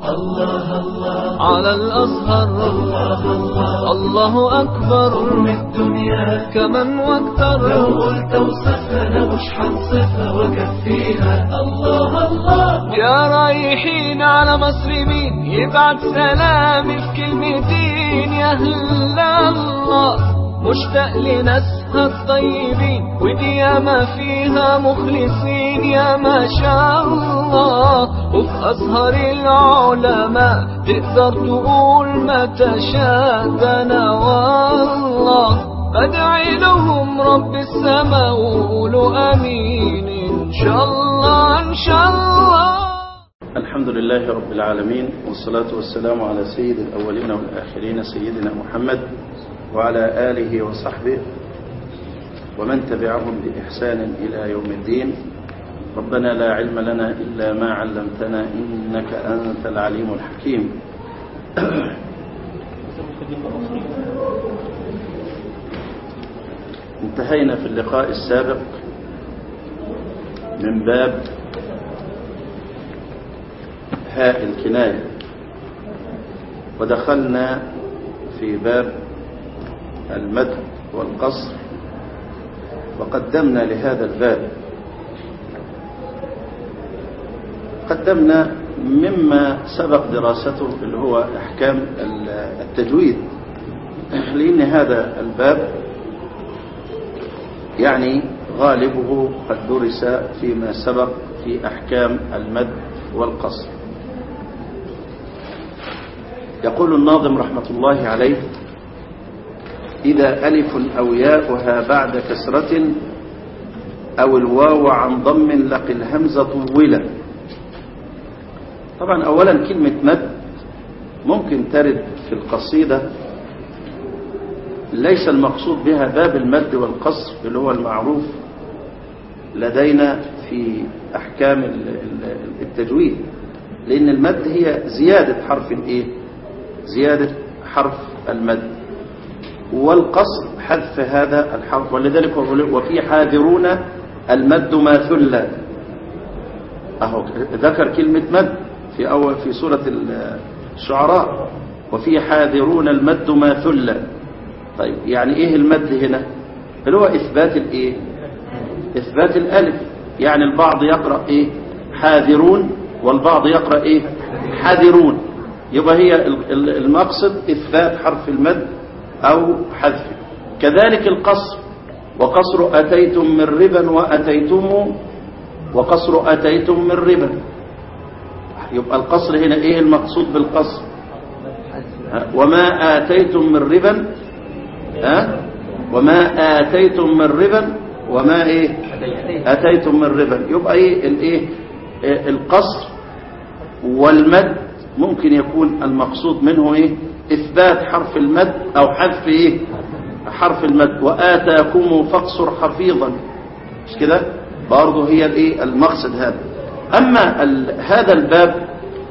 الله الله على الأزهر الله الله الله أكبر من الدنيا كمن واكتر لو قلت وصفها أنا مش هنصفها وكفيها الله الله يا رايحين على مصر مين يبعت سلامي في كلمتين يا أهل الله مشتاق لناسها الطيبين ودي ياما فيها مخلصين يا ما شاء الله وفي أزهر العلماء تقدر تقول ما تشاء ده أنا والله بدعي لهم رب السماء وقولوا أمين إن شاء الله إن شاء الله الحمد لله رب العالمين والصلاة والسلام على سيد الأولين والآخرين سيدنا محمد وعلى آله وصحبه ومن تبعهم بإحسان إلى يوم الدين ربنا لا علم لنا إلا ما علمتنا إنك أنت العليم الحكيم انتهينا في اللقاء السابق من باب هاء الكناية ودخلنا في باب المدح والقصر وقدمنا لهذا الباب قدمنا مما سبق دراسته اللي هو أحكام التجويد لأن هذا الباب يعني غالبه قد درس فيما سبق في أحكام المد والقصر يقول الناظم رحمة الله عليه إذا ألف أو ياؤها بعد كسرة أو الواو عن ضم لق الهمزة طولا طبعا أولا كلمة مد ممكن ترد في القصيدة ليس المقصود بها باب المد والقصر اللي هو المعروف لدينا في أحكام التجويد لأن المد هي زيادة حرف الإيه زيادة حرف المد والقصر حذف هذا الحرف ولذلك وفي حاذرون المد ما ثل أهو ذكر كلمة مد في أول في سورة الشعراء وفي حاذرون المد ما ثل طيب يعني ايه المد هنا اللي هو اثبات الايه اثبات الالف يعني البعض يقرأ ايه حاذرون والبعض يقرأ ايه حذرون يبقى هي المقصد اثبات حرف المد او حذفه كذلك القصر وقصر اتيتم من ربا واتيتم وقصر اتيتم من ربا يبقى القصر هنا ايه المقصود بالقصر وما آتيتم من ربا ها وما آتيتم من ربا وما ايه آتيتم من ربا يبقى ايه الايه القصر والمد ممكن يكون المقصود منه ايه اثبات حرف المد او حذف ايه حرف المد وآتاكم فاقصر حفيظا مش كده برضه هي الايه المقصد هذا اما هذا الباب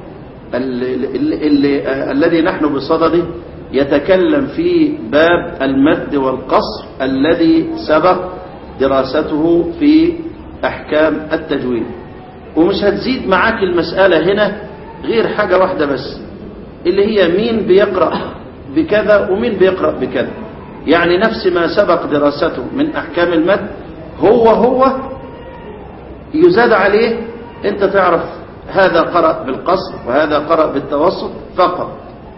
الذي نحن بصدده يتكلم في باب المد والقصر الذي سبق دراسته في أحكام التجويد ومش هتزيد معاك المسألة هنا غير حاجة واحدة بس اللي هي مين بيقرأ بكذا ومين بيقرأ بكذا يعني نفس ما سبق دراسته من أحكام المد هو هو يزاد عليه انت تعرف هذا قرأ بالقصر وهذا قرأ بالتوسط فقط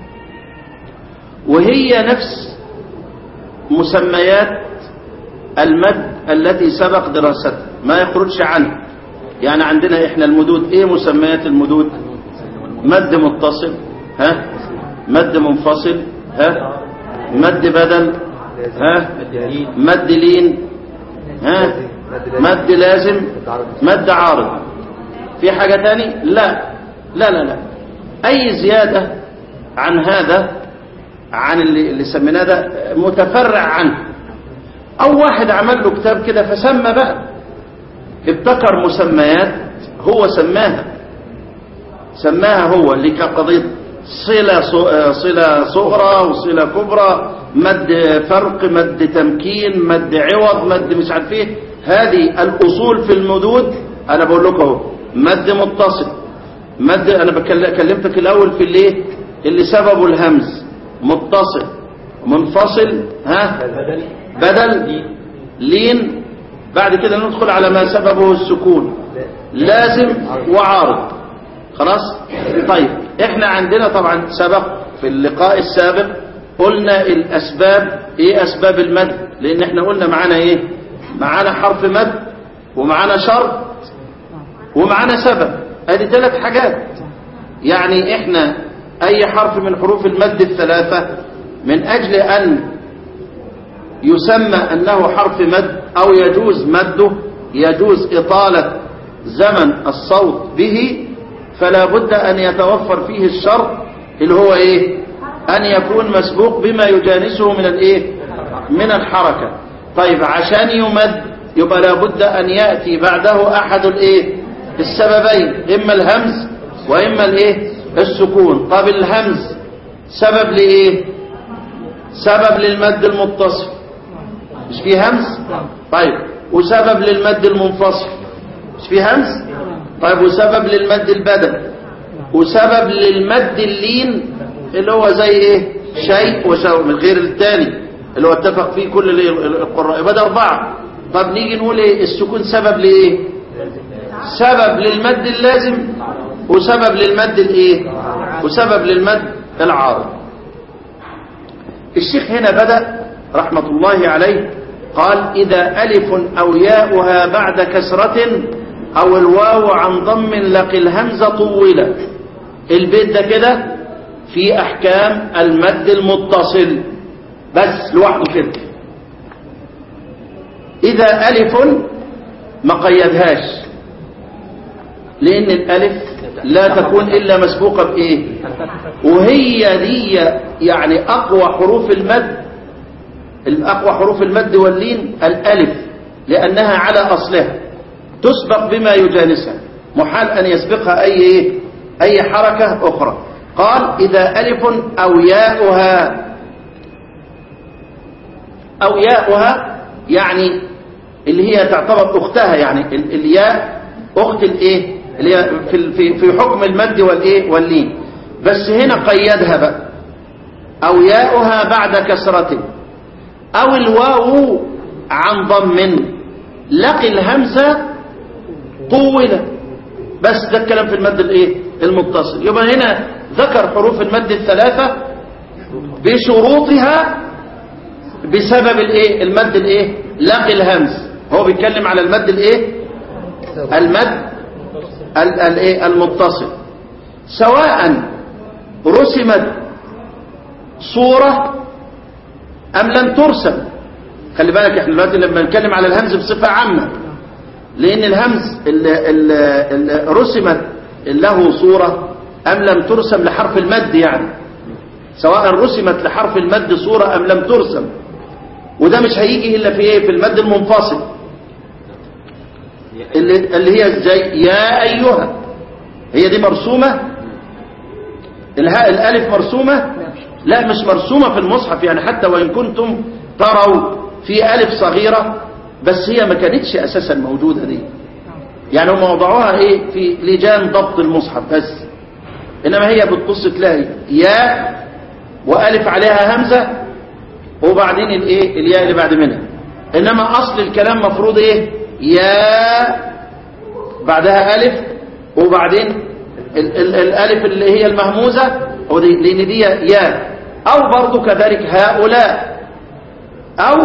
وهي نفس مسميات المد التي سبق دراستها ما يخرجش عنها يعني عندنا احنا المدود ايه مسميات المدود مد متصل ها مد منفصل ها مد بدل ها مد لين ها مد لازم مد عارض في حاجة تاني لا لا لا لا اي زيادة عن هذا عن اللي, اللي سميناه ده متفرع عنه او واحد عمل له كتاب كده فسمى بقى ابتكر مسميات هو سماها سماها هو اللي كقضية صلة صلة صغرى وصلة كبرى مد فرق مد تمكين مد عوض مد مش عارف ايه هذه الاصول في المدود انا بقول لكم اهو مد متصل مد انا بكل- كلمتك الاول في الايه اللي سببه الهمز متصل منفصل ها بدل لين بعد كده ندخل على ما سببه السكون لازم وعارض خلاص طيب احنا عندنا طبعا سبق في اللقاء السابق قلنا الاسباب ايه اسباب المد لان احنا قلنا معانا ايه معانا حرف مد ومعانا شرط ومعانا سبب ادي ثلاث حاجات يعني احنا اي حرف من حروف المد الثلاثة من اجل ان يسمى انه حرف مد او يجوز مده يجوز اطالة زمن الصوت به فلا بد ان يتوفر فيه الشرط اللي هو ايه ان يكون مسبوق بما يجانسه من الايه من الحركة طيب عشان يمد يبقى لابد ان يأتي بعده احد الايه السببين اما الهمز واما الايه السكون طب الهمز سبب لايه سبب للمد المتصل مش فيه همز طيب وسبب للمد المنفصل مش فيه همز طيب وسبب للمد البدل وسبب للمد اللين اللي هو زي ايه شيء وشيء من غير الثاني اللي هو اتفق فيه كل ال- ال- القراء يبقى ده اربعه طب نيجي نقول ايه السكون سبب لايه سبب للمد اللازم وسبب للمد الايه وسبب للمد العارض الشيخ هنا بدأ رحمة الله عليه قال إذا ألف أو ياؤها بعد كسرة أو الواو عن ضم لقي الهمزة طولة البيت ده كده في أحكام المد المتصل بس لوحده كده إذا ألف ما قيدهاش لأن الألف لا تكون إلا مسبوقة بإيه وهي دي يعني أقوى حروف المد الأقوى حروف المد واللين الألف لأنها على أصلها تسبق بما يجانسها محال أن يسبقها أي إيه؟ أي حركة أخرى قال إذا ألف أو ياؤها أو ياؤها يعني اللي هي تعتبر أختها يعني ال- الياء أخت الإيه اللي هي في ال- في في حكم المد والإيه واللين بس هنا قيدها بقى أو ياؤها بعد كسرة أو الواو عن ضم لقي الهمزة طولة بس ده الكلام في المد الايه المتصل يبقى هنا ذكر حروف المد الثلاثة بشروطها بسبب الايه المد الايه لقي الهمز هو بيتكلم على المد الايه المد ال- الايه المتصل سواء رسمت صورة أم لم ترسم خلي بالك احنا دلوقتي لما نتكلم على الهمز بصفة عامة لأن الهمز اللي, اللي, اللي رسمت له صورة أم لم ترسم لحرف المد يعني سواء رسمت لحرف المد صورة أم لم ترسم وده مش هيجي إلا في إيه في المد المنفصل اللي, اللي هي ازاي يا أيها هي دي مرسومة الهاء الألف مرسومة لا مش مرسومة في المصحف يعني حتى وإن كنتم تروا في ألف صغيرة بس هي ما كانتش أساسا موجودة دي يعني هم وضعوها إيه في لجان ضبط المصحف بس إنما هي بتبص تلاقي يا وألف عليها همزة وبعدين الإيه الياء اللي بعد منها إنما أصل الكلام مفروض إيه يا بعدها ألف وبعدين ال ال الألف اللي هي المهموزة ودي لأن دي يا أو برضو كذلك هؤلاء أو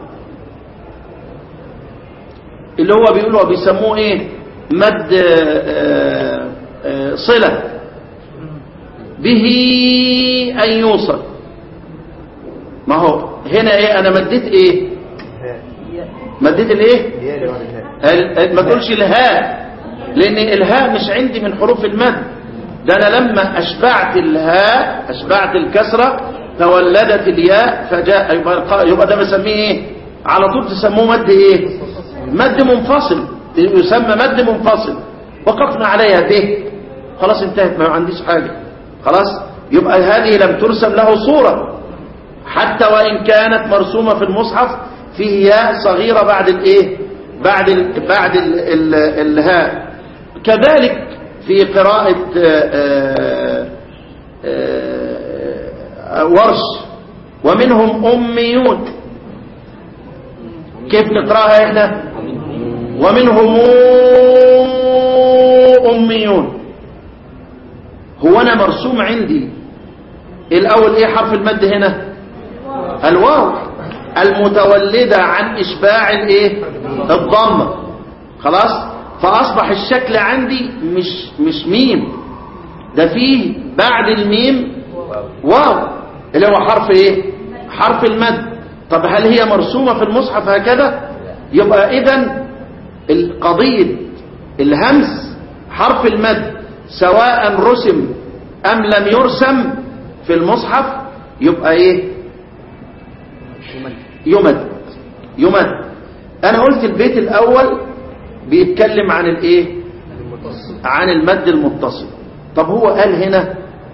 اللي هو بيقولوا بيسموه إيه مد آه، آه، صلة به أن يوصل ما هو هنا إيه أنا مديت إيه مديت الإيه ال- ال- ما تقولش الهاء لأن الهاء مش عندي من حروف المد ده أنا لما أشبعت الهاء أشبعت الكسرة تولدت الياء فجاء يبقى, يبقى ده بسميه إيه على طول تسموه مد إيه مد منفصل يسمى مد منفصل وقفنا عليها به خلاص انتهت ما عنديش حاجة خلاص يبقى هذه لم ترسم له صورة حتى وإن كانت مرسومة في المصحف فيه ياء صغيرة بعد الايه بعد ال بعد ال ال الهاء كذلك في قراءة آه، آه، آه، ورش ومنهم أميون كيف نقرأها احنا ومنهم أميون هو أنا مرسوم عندي الأول إيه حرف المد هنا الواو المتولدة عن إشباع الإيه الضمة خلاص فأصبح الشكل عندي مش مش ميم ده فيه بعد الميم واو اللي هو حرف إيه حرف المد طب هل هي مرسومة في المصحف هكذا يبقى إذن القضية الهمس حرف المد سواء رسم أم لم يرسم في المصحف يبقى إيه يمد يمد أنا قلت البيت الأول بيتكلم عن الإيه عن المد المتصل طب هو قال هنا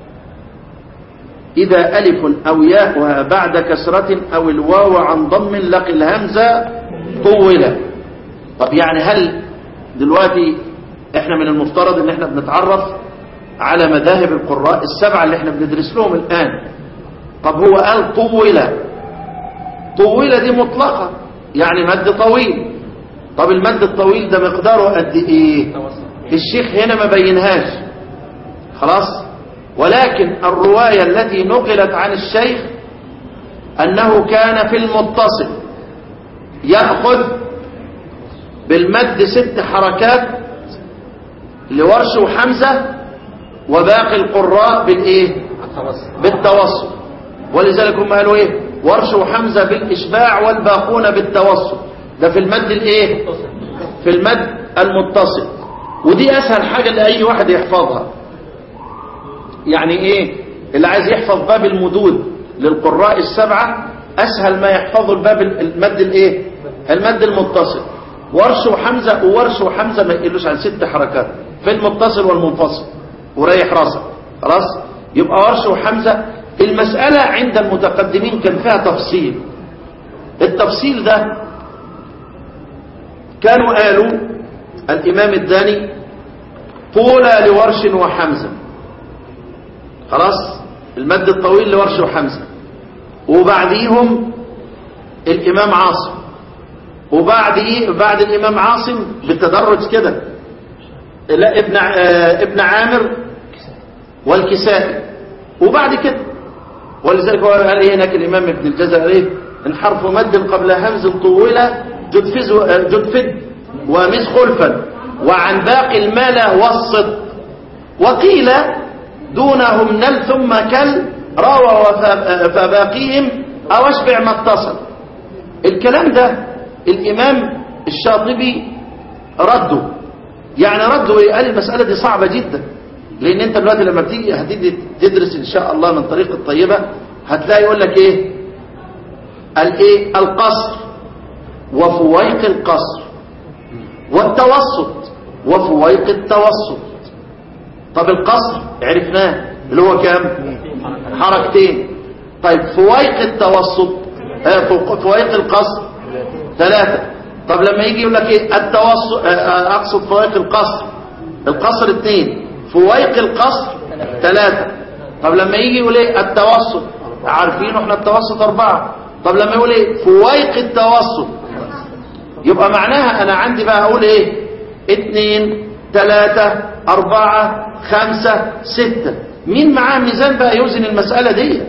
إذا ألف أو ياءها بعد كسرة أو الواو عن ضم لقي الهمزة طولة طب يعني هل دلوقتي احنا من المفترض ان احنا بنتعرف على مذاهب القراء السبعة اللي احنا بندرس لهم الآن طب هو قال طولة طولة دي مطلقة يعني مد طويل طب المد الطويل ده مقداره قد ايه الشيخ هنا ما بينهاش خلاص ولكن الرواية التي نقلت عن الشيخ أنه كان في المتصل يأخذ بالمد ست حركات لورش وحمزة وباقي القراء بالإيه بالتوسط ولذلك هم قالوا إيه ورش وحمزة بالإشباع والباقون بالتوسط ده في المد الإيه في المد المتصل ودي أسهل حاجة لأي واحد يحفظها يعني ايه اللي عايز يحفظ باب المدود للقراء السبعة اسهل ما يحفظوا الباب المد الايه المد المتصل ورش وحمزة وورش وحمزة ما يقلوش عن ست حركات في المتصل والمنفصل وريح راسك خلاص يبقى ورش وحمزة المسألة عند المتقدمين كان فيها تفصيل التفصيل ده كانوا قالوا الإمام الداني طول لورش وحمزة خلاص المد الطويل لورش وحمزة وبعديهم الإمام عاصم وبعد بعد الإمام عاصم بالتدرج كده لا ابن آه ابن عامر والكسائي وبعد كده ولذلك هو قال ايه هناك الإمام ابن الجزري إن حرف مد قبل همز طولة جدفز جدفد ومز خلفا وعن باقي المال وسط وقيل دونهم نل ثم كل روى فباقيهم أو اشبع ما اتصل الكلام ده الإمام الشاطبي رده يعني رده ايه قال المسألة دي صعبة جدا لأن أنت دلوقتي لما بتيجي هتيجي تدرس إن شاء الله من طريق الطيبة هتلاقي يقول لك إيه الايه القصر وفويق القصر والتوسط وفويق التوسط طب القصر عرفناه اللي هو كام حركتين طيب فويق التوسط آه فويق القصر ثلاثة طب لما يجي يقول لك ايه التوسط آه اقصد فويق القصر القصر اثنين فويق القصر ثلاثة طب لما يجي يقول ايه التوسط عارفين احنا التوسط اربعة طب لما يقول ايه فويق التوسط يبقى معناها انا عندي بقى اقول ايه اتنين تلاتة اربعة خمسة ستة مين معاه ميزان بقى يوزن المسألة دي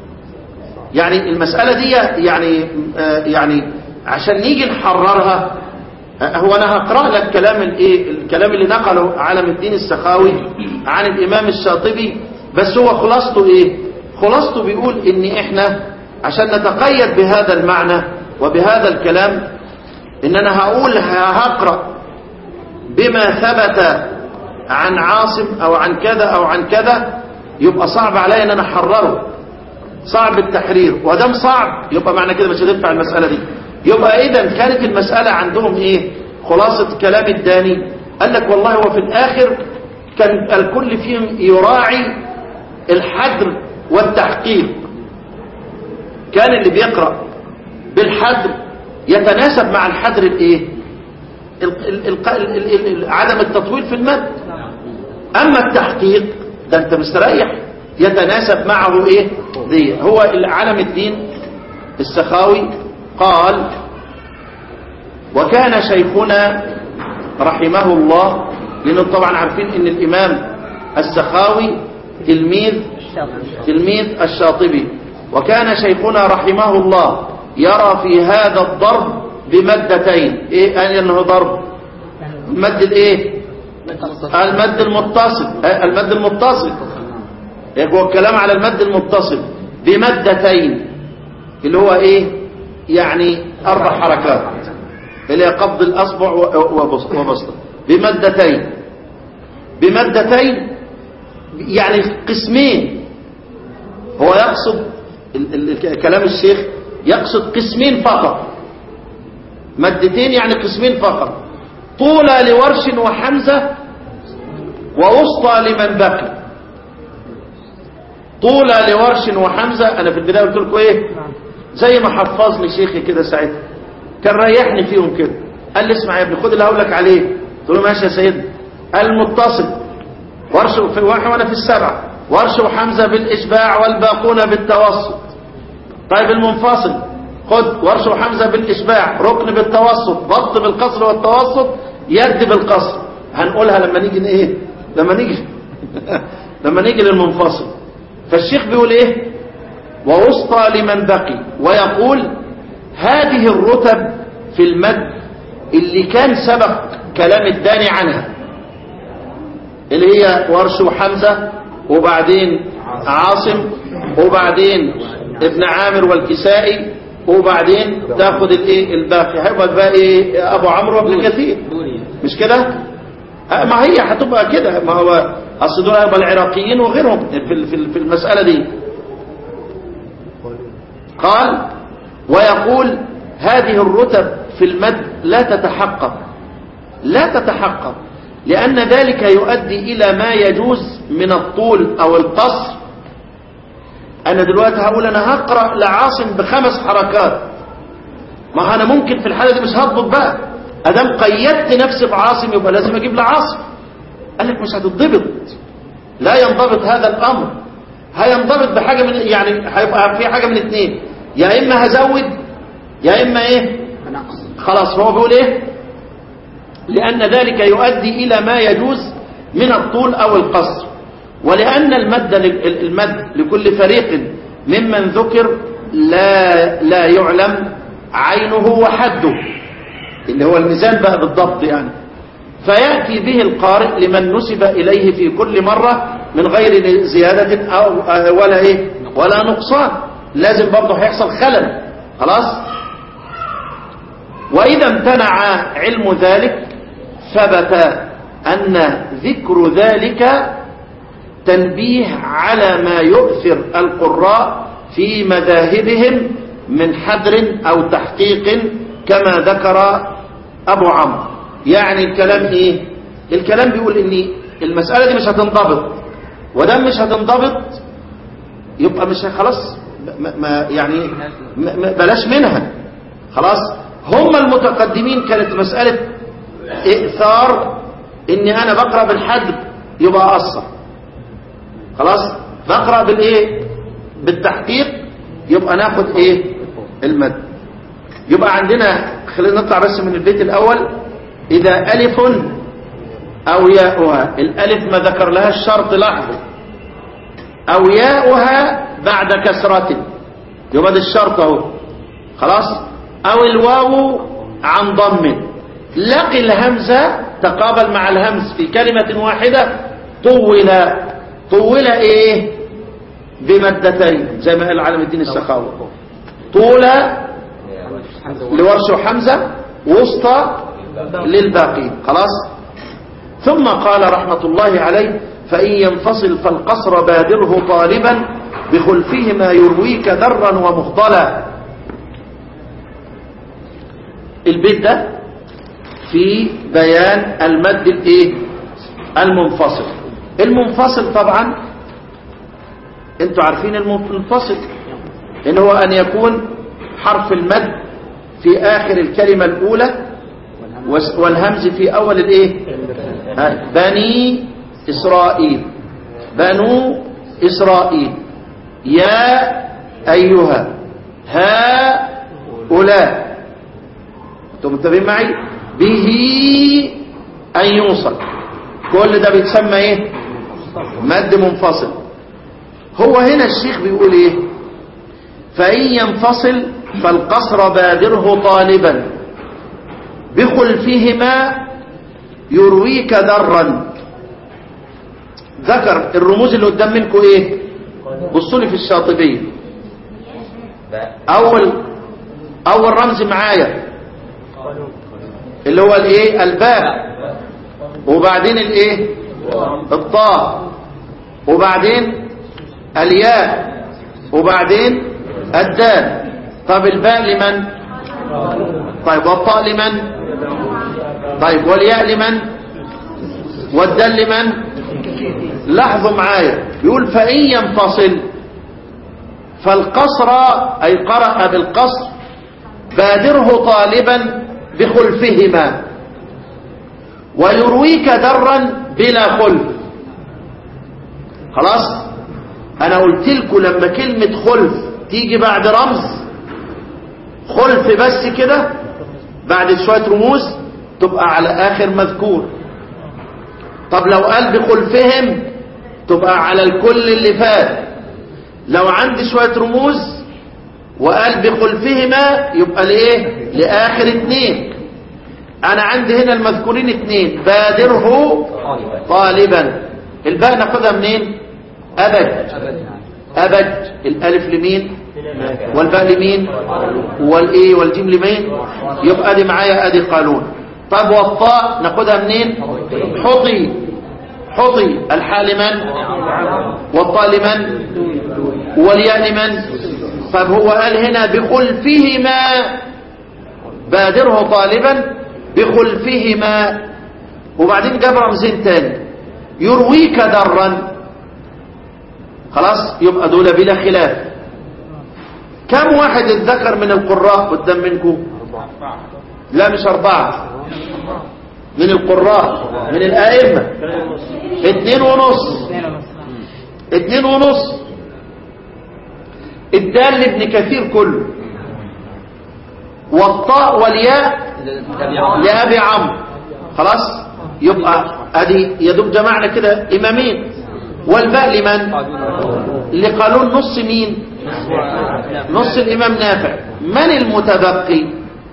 يعني المسألة دي يعني آه يعني عشان نيجي نحررها آه هو انا هقرأ لك كلام الايه الكلام اللي نقله عالم الدين السخاوي عن الامام الشاطبي بس هو خلاصته ايه خلاصته بيقول ان احنا عشان نتقيد بهذا المعنى وبهذا الكلام ان انا هقول هقرأ بما ثبت عن عاصم او عن كذا او عن كذا يبقى صعب عليا ان انا احرره صعب التحرير ودام صعب يبقى معنى كده مش هتنفع المسألة دي يبقى اذا كانت المسألة عندهم ايه خلاصة كلام الداني قال لك والله هو في الاخر كان الكل فيهم يراعي الحدر والتحقيق كان اللي بيقرأ بالحدر يتناسب مع الحدر الايه عدم التطويل في المد اما التحقيق ده انت مستريح يتناسب معه ايه دي هو علم الدين السخاوي قال وكان شيخنا رحمه الله لأنه طبعا عارفين ان الامام السخاوي تلميذ تلميذ الشاطبي وكان شيخنا رحمه الله يرى في هذا الضرب بمدتين ايه قال انه ضرب مد الايه المد المتصل آه، المد المتصل هو الكلام على المد المتصل بمدتين اللي هو ايه يعني اربع حركات اللي هي قبض الاصبع و- وبسط وبسطه بمدتين بمدتين يعني قسمين هو يقصد ال- ال- كلام الشيخ يقصد قسمين فقط مدتين يعني قسمين فقط طولى لورش وحمزة ووسطى لمن بقي طولى لورش وحمزة أنا في البداية قلت لكم إيه زي ما حفظني شيخي كده ساعتها كان ريحني فيهم كده قال لي اسمع يا ابني خد اللي هقول لك عليه قلت له ماشي يا سيدنا المتصل ورش في واحد وانا في السبع ورش وحمزة بالإشباع والباقون بالتوسط طيب المنفصل خد ورش وحمزة بالإشباع ركن بالتوسط ضبط بالقصر والتوسط يد بالقصر هنقولها لما نيجي ايه لما نيجي لما نيجي للمنفصل فالشيخ بيقول ايه ووسطى لمن بقي ويقول هذه الرتب في المد اللي كان سبق كلام الداني عنها اللي هي ورش وحمزة وبعدين عاصم وبعدين ابن عامر والكسائي وبعدين تاخد الايه الباقي هيبقى بقى ايه ابو عمرو وابن كثير مش كده آه، ما هي هتبقى كده ما هو اصل دول هيبقى العراقيين وغيرهم في ال- في ال- في المساله دي قال ويقول هذه الرتب في المد لا تتحقق لا تتحقق لأن ذلك يؤدي إلى ما يجوز من الطول أو القصر أنا دلوقتي هقول أنا هقرأ لعاصم بخمس حركات ما أنا ممكن في الحالة دي مش هضبط بقى أدام قيدت نفسي بعاصم يبقى لازم أجيب لعاصم قال لك مش هتضبط لا ينضبط هذا الأمر هينضبط بحاجة من يعني هيبقى في حاجة من اتنين يا إما هزود يا إما إيه خلاص هو بيقول إيه لأن ذلك يؤدي إلى ما يجوز من الطول أو القصر ولأن المد المد لكل فريق ممن ذكر لا لا يعلم عينه وحده اللي هو الميزان بقى بالضبط يعني فيأتي به القارئ لمن نسب إليه في كل مرة من غير زيادة أو ولا إيه ولا نقصان لازم برضه هيحصل خلل خلاص وإذا امتنع علم ذلك ثبت أن ذكر ذلك تنبيه على ما يؤثر القراء في مذاهبهم من حدر أو تحقيق كما ذكر أبو عمرو يعني الكلام إيه الكلام بيقول إن المسألة دي مش هتنضبط ودام مش هتنضبط يبقى مش خلاص ما ما يعني ما ما بلاش منها خلاص هم المتقدمين كانت مسألة إئثار إني أنا بقرأ بالحد يبقى أقصر خلاص بقرأ بالإيه بالتحقيق يبقى ناخد إيه المد يبقى عندنا خلينا نطلع بس من البيت الأول إذا ألف أو ياؤها الألف ما ذكر لها الشرط لحظة أو ياؤها بعد كسرة يبقى ده الشرط أهو خلاص أو الواو عن ضم لقي الهمزة تقابل مع الهمز في كلمة واحدة طول طول ايه بمدتين زي ما قال علم الدين السخاوي طول لورش وحمزة وسطى للباقي خلاص ثم قال رحمة الله عليه فإن ينفصل فالقصر بادره طالبا بخلفهما يرويك ذرا ومخضلا البيت ده في بيان المد الايه المنفصل المنفصل طبعا انتوا عارفين المنفصل ان هو ان يكون حرف المد في اخر الكلمة الاولى والهمز في اول الايه ها، بني إسرائيل بنو إسرائيل يا أيها هؤلاء أنتم متفقين معي به أن يوصل كل ده بيتسمى إيه مد منفصل هو هنا الشيخ بيقول إيه فإن ينفصل فالقصر بادره طالبا بخلفهما يرويك درا ذكر الرموز اللي قدام منكم ايه بصوا لي في الشاطبية اول اول رمز معايا اللي هو الايه الباء وبعدين الايه الطاء وبعدين الياء وبعدين الدال طب الباء لمن طيب والطاء لمن طيب والياء لمن والدال لمن لاحظوا معايا يقول فإن ينفصل فالقصر أي قرأ بالقصر بادره طالبا بخلفهما ويرويك درا بلا خلف خلاص أنا قلت لكم لما كلمة خلف تيجي بعد رمز خلف بس كده بعد شوية رموز تبقى على آخر مذكور طب لو قال بخلفهم تبقى على الكل اللي فات لو عندي شوية رموز وقال بخلفهما يبقى لإيه لآخر اتنين أنا عندي هنا المذكورين اتنين بادره طالبا الباء ناخدها منين أبد أبد الألف لمين والباء لمين والإيه والجيم لمين يبقى دي معايا أدي قانون طب والطاء ناخدها منين حطي حطي الحاء لمن والطاء لمن والياء لمن طب هو قال هنا بخلفهما بادره طالبا بخلفهما وبعدين جاب رمزين تاني يرويك درا خلاص يبقى دول بلا خلاف كم واحد اتذكر من القراء قدام منكم لا مش أربعة من القراء من الآئمة اتنين ونص اتنين ونص الدال لابن كثير كله والطاء والياء لأبي عمرو خلاص يبقى ادي يدوب جمعنا كده إمامين والباء لمن لقالون نص مين نص الإمام نافع من المتبقي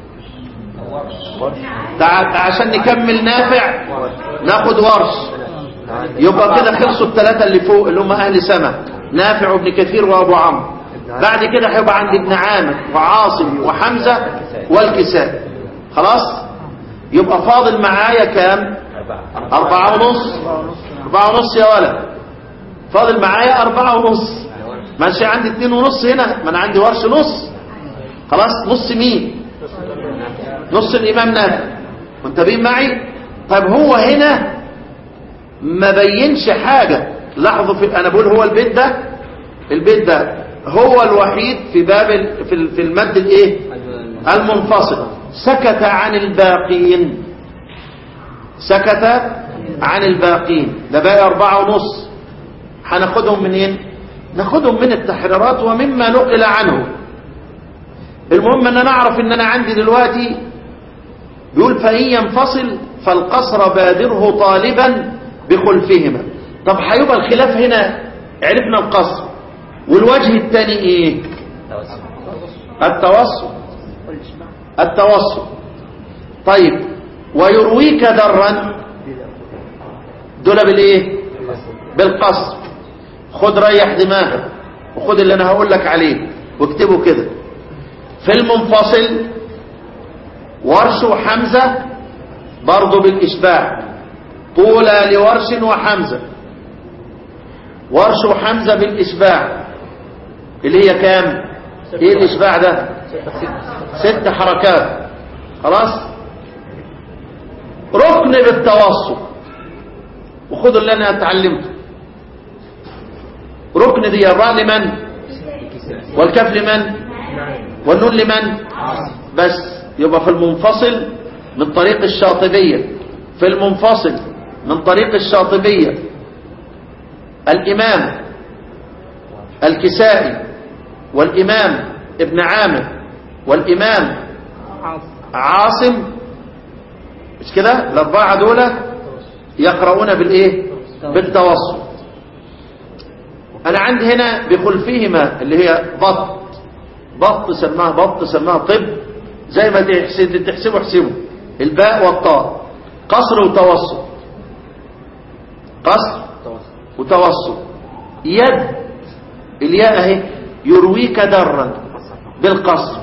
تعال عشان نكمل نافع ناخد ورش يبقى كده خلصوا الثلاثة اللي فوق اللي هم أهل سما نافع وابن كثير وأبو عمرو بعد كده هيبقى عند ابن عامر وعاصم وحمزة والكساء خلاص يبقى فاضل معايا كام أربعة ونص أربعة ونص يا ولد فاضل معايا أربعة ونص ماشي عندي اتنين ونص هنا ما أنا عندي ورش نص خلاص نص مين نص الإمام نافع منتبهين معي طيب هو هنا ما بينش حاجة لاحظوا في أنا بقول هو البيت ده البيت ده هو الوحيد في باب ال... في ال- في المد الايه المنفصل سكت عن الباقين سكت عن الباقين ده باقي أربعة ونص هناخدهم منين ناخدهم من التحريرات ومما نقل عنه المهم ان انا اعرف ان انا عندي دلوقتي بيقول فإن ينفصل فالقصر بادره طالبا بخلفهما طب هيبقى الخلاف هنا عرفنا القصر والوجه الثاني ايه التوسط التوسط طيب ويرويك درا دول بالايه بالقصر خد ريح دماغك وخد اللي انا هقول لك عليه واكتبه كده في المنفصل ورش وحمزة برضه بالإشباع طولى لورش وحمزة ورش وحمزة بالإشباع اللي هي كام ايه الإشباع ده ست حركات خلاص ركن بالتوسط وخدوا اللي انا اتعلمته ركن دي الراء لمن والكف لمن والنون لمن بس يبقى في المنفصل من طريق الشاطبية في المنفصل من طريق الشاطبية الإمام الكسائي والإمام ابن عامر والإمام عاصم مش كده الأربعة دول يقرؤون بالإيه بالتوسط أنا عندي هنا بخلفهما اللي هي بط بط سماها بط سماها طب زي ما تحسب تحسبوا احسبوا الباء والطاء قصر وتوسط قصر وتوسط يد الياء اهي يرويك درا بالقصر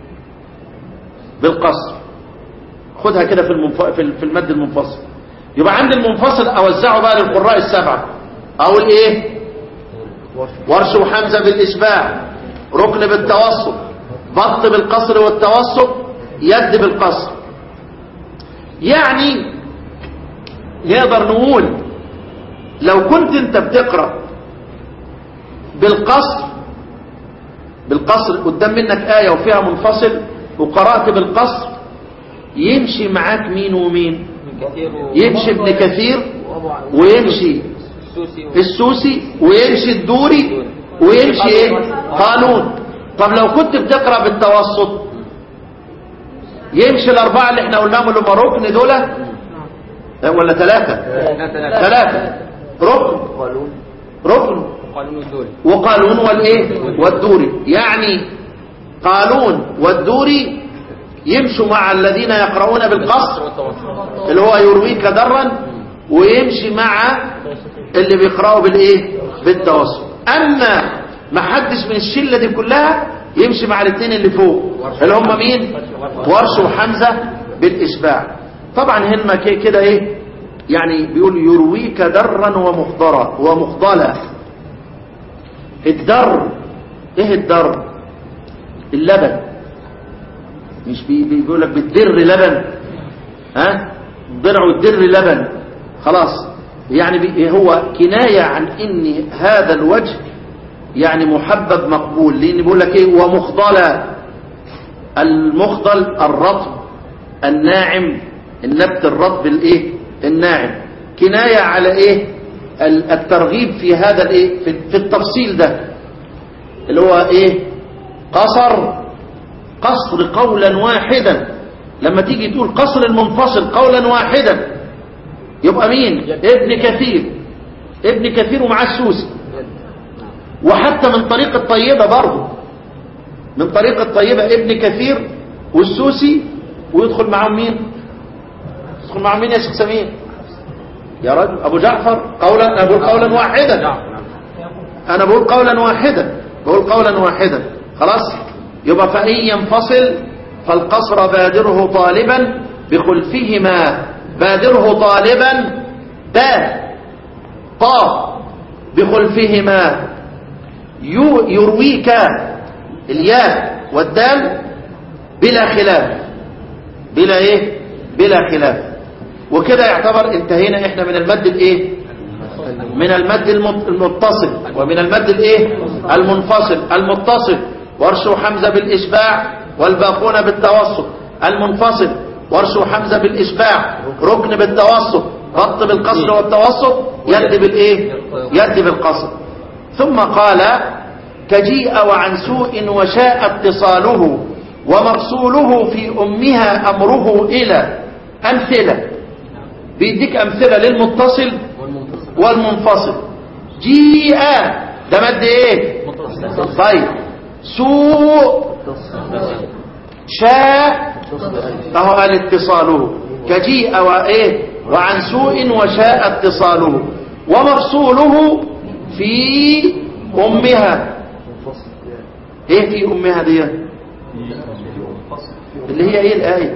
بالقصر خدها كده في المنف... في ال- في المد المنفصل يبقى عند المنفصل اوزعه بقى للقراء السبعه اقول ايه ورش وحمزه بالاشباع ركن بالتوسط بط بالقصر والتوسط يد بالقصر يعني نقدر نقول لو كنت انت بتقرا بالقصر بالقصر قدام منك آية وفيها منفصل وقرأت بالقصر يمشي معاك مين ومين يمشي ابن كثير ويمشي السوسي ويمشي الدوري ويمشي ايه قانون طب لو كنت بتقرأ بالتوسط يمشي الأربعة اللي احنا قلناهم اللي هم ركن دول لا، ولا ثلاثة ثلاثة ركن ركن قانون الدولي وقالون والايه والدوري يعني قالون والدوري يمشوا مع الذين يقرؤون بالقصر اللي هو يرويك درا ويمشي مع اللي بيقرأوا بالايه بالتوسط اما ما حدش من الشله دي كلها يمشي مع الاثنين اللي فوق اللي هم مين ورش وحمزه بالاشباع طبعا هنا كي- كده ايه يعني بيقول يرويك درا ومخضرا ومخضلا الدر ايه الدر اللبن مش بي- بيقول لك بتدر لبن ها ضرع والدر لبن خلاص يعني بي هو كناية عن ان هذا الوجه يعني محبب مقبول لان بيقول لك ايه ومخضلة المخضل الرطب الناعم النبت الرطب الايه الناعم كناية على ايه ال- الترغيب في هذا الايه في في التفصيل ده اللي هو ايه قصر قصر قولا واحدا لما تيجي تقول قصر المنفصل قولا واحدا يبقى مين ابن كثير ابن كثير ومعاه السوسي وحتى من طريق الطيبة برضه من طريق الطيبة ابن كثير والسوسي ويدخل معاهم مين يدخل معاهم مين يا شيخ سمير يا رجل ابو جعفر قولا انا بقول قولا واحدا انا بقول قولا واحدا بقول قولا واحدا خلاص يبقى فإن ينفصل فالقصر بادره طالبا بخلفهما بادره طالبا با طا بخلفهما يو- يرويك الياء والدال بلا خلاف بلا ايه بلا خلاف وكده يعتبر انتهينا احنا من المد الايه من المد الم- المتصل ومن المد الايه المنفصل المتصل ورش حمزة بالإشباع والباقون بالتوسط المنفصل ورش حمزة بالإشباع ركن بالتوسط رط بالقصر والتوسط يد بالايه يد بالقصر ثم قال كجيء وعن سوء وشاء اتصاله ومفصوله في أمها أمره إلى أمثلة بيديك أمثلة للمتصل والمنفصل جيء ده مد ايه طيب سوء شاء اهو قال اتصاله كجيء وايه وعن سوء وشاء اتصاله ومفصوله في امها ايه في امها دي اللي هي ايه الايه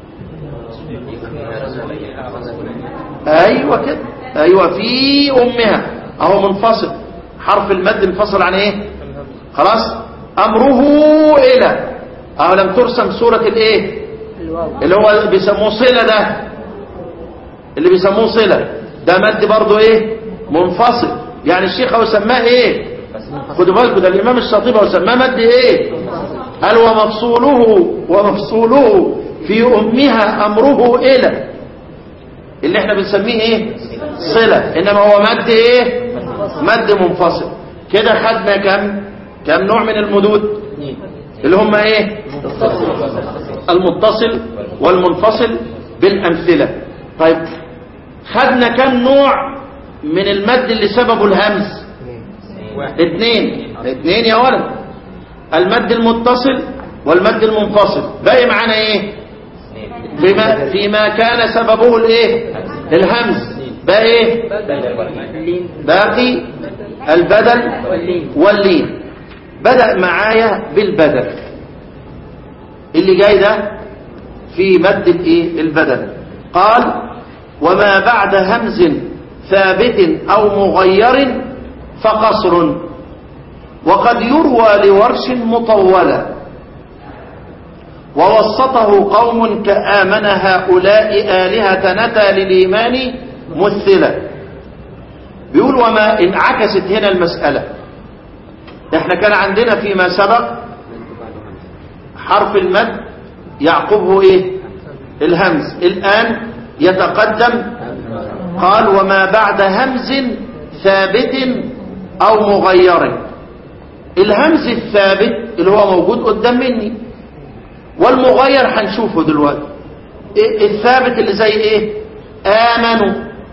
ايوه كده ايوه في امها اهو منفصل حرف المد انفصل عن ايه خلاص امره الى اهو لم ترسم سوره الايه اللي هو اللي بيسموه صله ده اللي بيسموه صله ده مد برضه ايه منفصل يعني الشيخ هو سماه ايه خدوا بالكم ده الامام الشاطبي هو سماه مد ايه قال ومفصوله ومفصوله في امها امره الى اللي احنا بنسميه ايه صلة انما هو مد ايه مد منفصل كده خدنا كم كم نوع من المدود اللي هم ايه المتصل والمنفصل بالامثله طيب خدنا كم نوع من المد اللي سببه الهمز اثنين اثنين يا ولد المد المتصل والمد المنفصل باقي معانا ايه فيما, فيما كان سببه الايه الهمز باقي ايه باقي البدل واللين بدأ معايا بالبدل اللي جاي ده في مد الايه البدل قال وما بعد همز ثابت او مغير فقصر وقد يروى لورش مطولا ووسطه قوم كآمن هؤلاء آلهة نتى للإيمان مثلا بيقول وما انعكست هنا المسألة احنا كان عندنا فيما سبق حرف المد يعقبه ايه الهمز الآن يتقدم قال وما بعد همز ثابت او مغير الهمز الثابت اللي هو موجود قدام مني والمغير هنشوفه دلوقتي إيه الثابت اللي زي ايه امنوا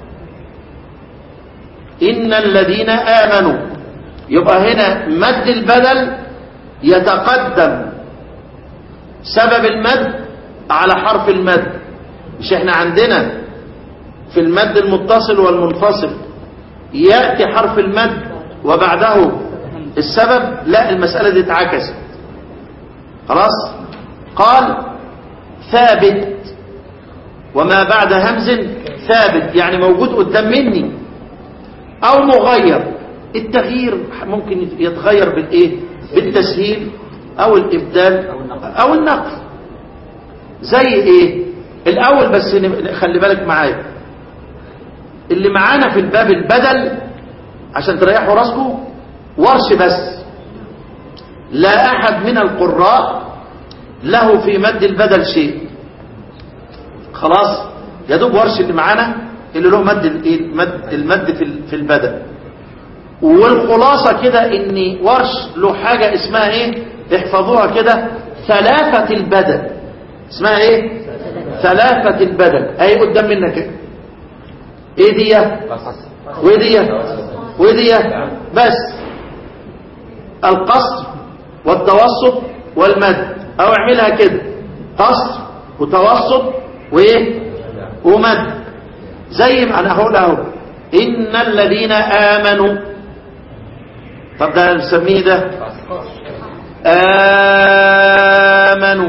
ان الذين امنوا يبقى هنا مد البدل يتقدم سبب المد على حرف المد مش احنا عندنا في المد المتصل والمنفصل يأتي حرف المد وبعده السبب لا المسألة دي اتعكست خلاص قال ثابت وما بعد همز ثابت يعني موجود قدام مني او مغير التغيير ممكن يتغير بالايه بالتسهيل او الابدال او النقل زي ايه الاول بس خلي بالك معايا اللي معانا في الباب البدل عشان تريحوا راسكم ورش بس لا احد من القراء له في مد البدل شيء خلاص يا دوب ورش اللي معانا اللي له مد المد المد في في البدل والخلاصه كده ان ورش له حاجه اسمها ايه احفظوها كده ثلاثه البدل اسمها ايه ثلاثه البدل اهي قدام منك كده ايه دي وايه دي وايه دي بس القصر والتوسط والمد او اعملها كده قصر وتوسط وايه ومد زي ما انا هقول اهو ان الذين امنوا طب ده نسميه ده امنوا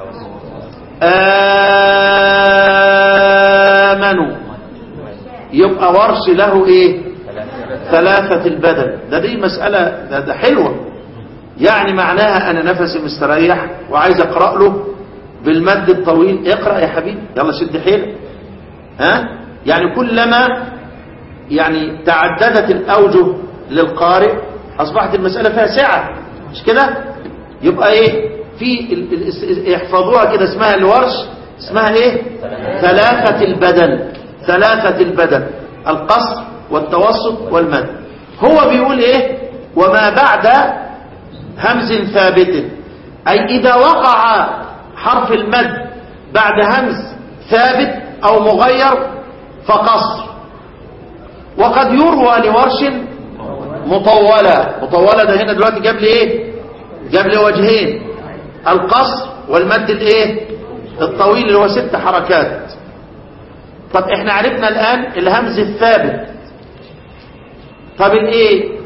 امنوا يبقى ورش له ايه ثلاثة البدل ده دي مسألة ده, ده حلوة يعني معناها انا نفسي مستريح وعايز اقرأ له بالمد الطويل اقرأ يا حبيبي يلا شد حيلك ها يعني كلما يعني تعددت الاوجه للقارئ اصبحت المسألة فيها سعة مش كده يبقى ايه في ال- ال- يحفظوها كده اسمها الورش اسمها ايه ثلاثة البدل ثلاثة البدل القصر والتوسط والمد هو بيقول ايه وما بعد همز ثابت اي اذا وقع حرف المد بعد همز ثابت او مغير فقصر وقد يروى لورش مطولة مطولة ده هنا دلوقتي جاب لي ايه جاب لي وجهين القصر والمد الايه الطويل اللي هو ست حركات طب احنا عرفنا الان الهمز الثابت طب الايه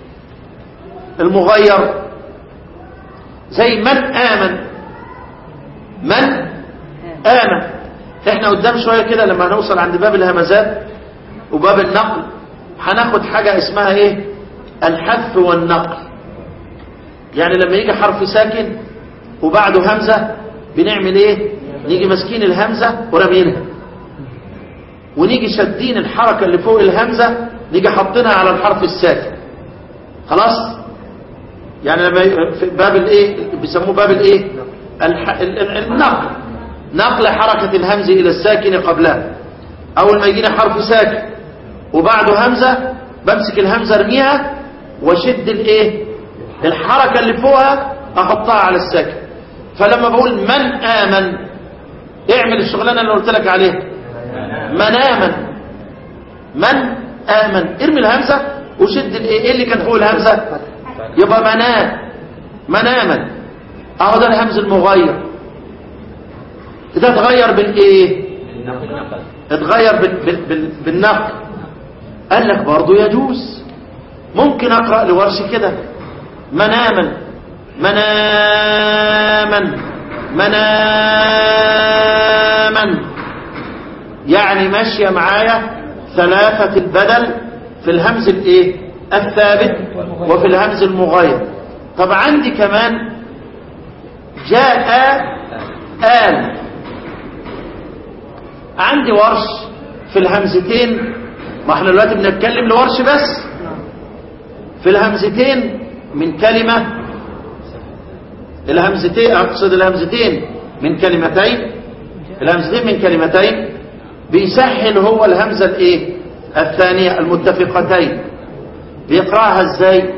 المغير زي من امن من امن احنا قدام شوية كده لما هنوصل عند باب الهمزات وباب النقل هناخد حاجة اسمها ايه الحذف والنقل يعني لما يجي حرف ساكن وبعده همزة بنعمل ايه نيجي ماسكين الهمزة ورمينها ونيجي شادين الحركة اللي فوق الهمزة نيجي حاطينها على الحرف الساكن خلاص يعني لما ي- في باب الايه بيسموه باب الايه الح... ال- ال- النقل نقل حركة الهمز الى الساكن قبلها اول ما يجينا حرف ساكن وبعده همزة بمسك الهمزة ارميها واشد الايه الحركة اللي فوقها احطها على الساكن فلما بقول من آمن اعمل الشغلانة اللي قلت لك عليها من آمن من آمن ارمي الهمزة وشد الايه ايه اللي كان فوق الهمزة يبقى منام من آمن اهو ده الهمز المغير ده اتغير بالايه اتغير بال بال بال بالنقل قال لك برضه يجوز ممكن اقرا لورش كده مناما مناما مناما يعني ماشيه معايا ثلاثه البدل في الهمز الايه الثابت وفي الهمز المغير طب عندي كمان جاء آل عندي ورش في الهمزتين ما احنا دلوقتي بنتكلم لورش بس في الهمزتين من كلمة الهمزتين اقصد الهمزتين من كلمتين الهمزتين من كلمتين بيسهل هو الهمزة الايه الثانية المتفقتين بيقراها ازاي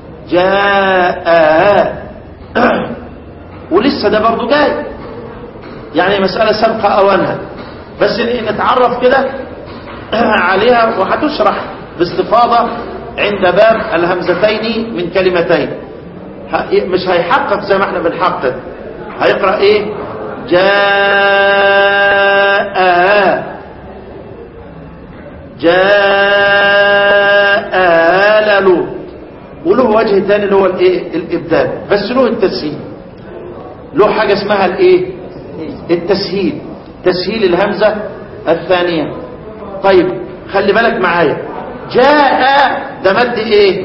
جاء ولسه ده برضو جاي يعني مسألة سابقة أوانها بس نتعرف كده عليها وهتشرح باستفاضة عند باب الهمزتين من كلمتين مش هيحقق زي ما احنا بنحقق هيقرأ ايه جاء جاء لوط وله وجه تاني اللي هو الايه الابدال بس له التسهيل له حاجة اسمها الايه التسهيل تسهيل الهمزة الثانية طيب خلي بالك معايا جاء ده مد ايه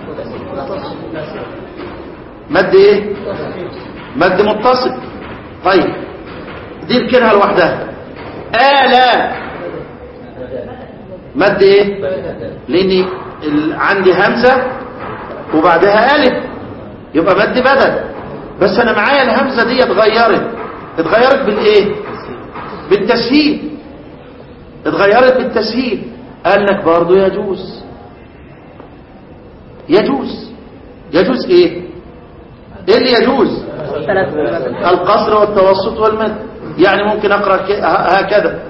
مد ايه مد متصل طيب دي اركنها لوحدها آلا مد ايه لاني ال- عندي همزة وبعدها ألف يبقى مد بدل بس انا معايا الهمزة دي اتغيرت اتغيرت بالايه بالتسهيل اتغيرت بالتسهيل قال لك برضو يجوز يجوز يجوز ايه ايه اللي يجوز القصر والتوسط والمد يعني ممكن اقرا ك- ه- هكذا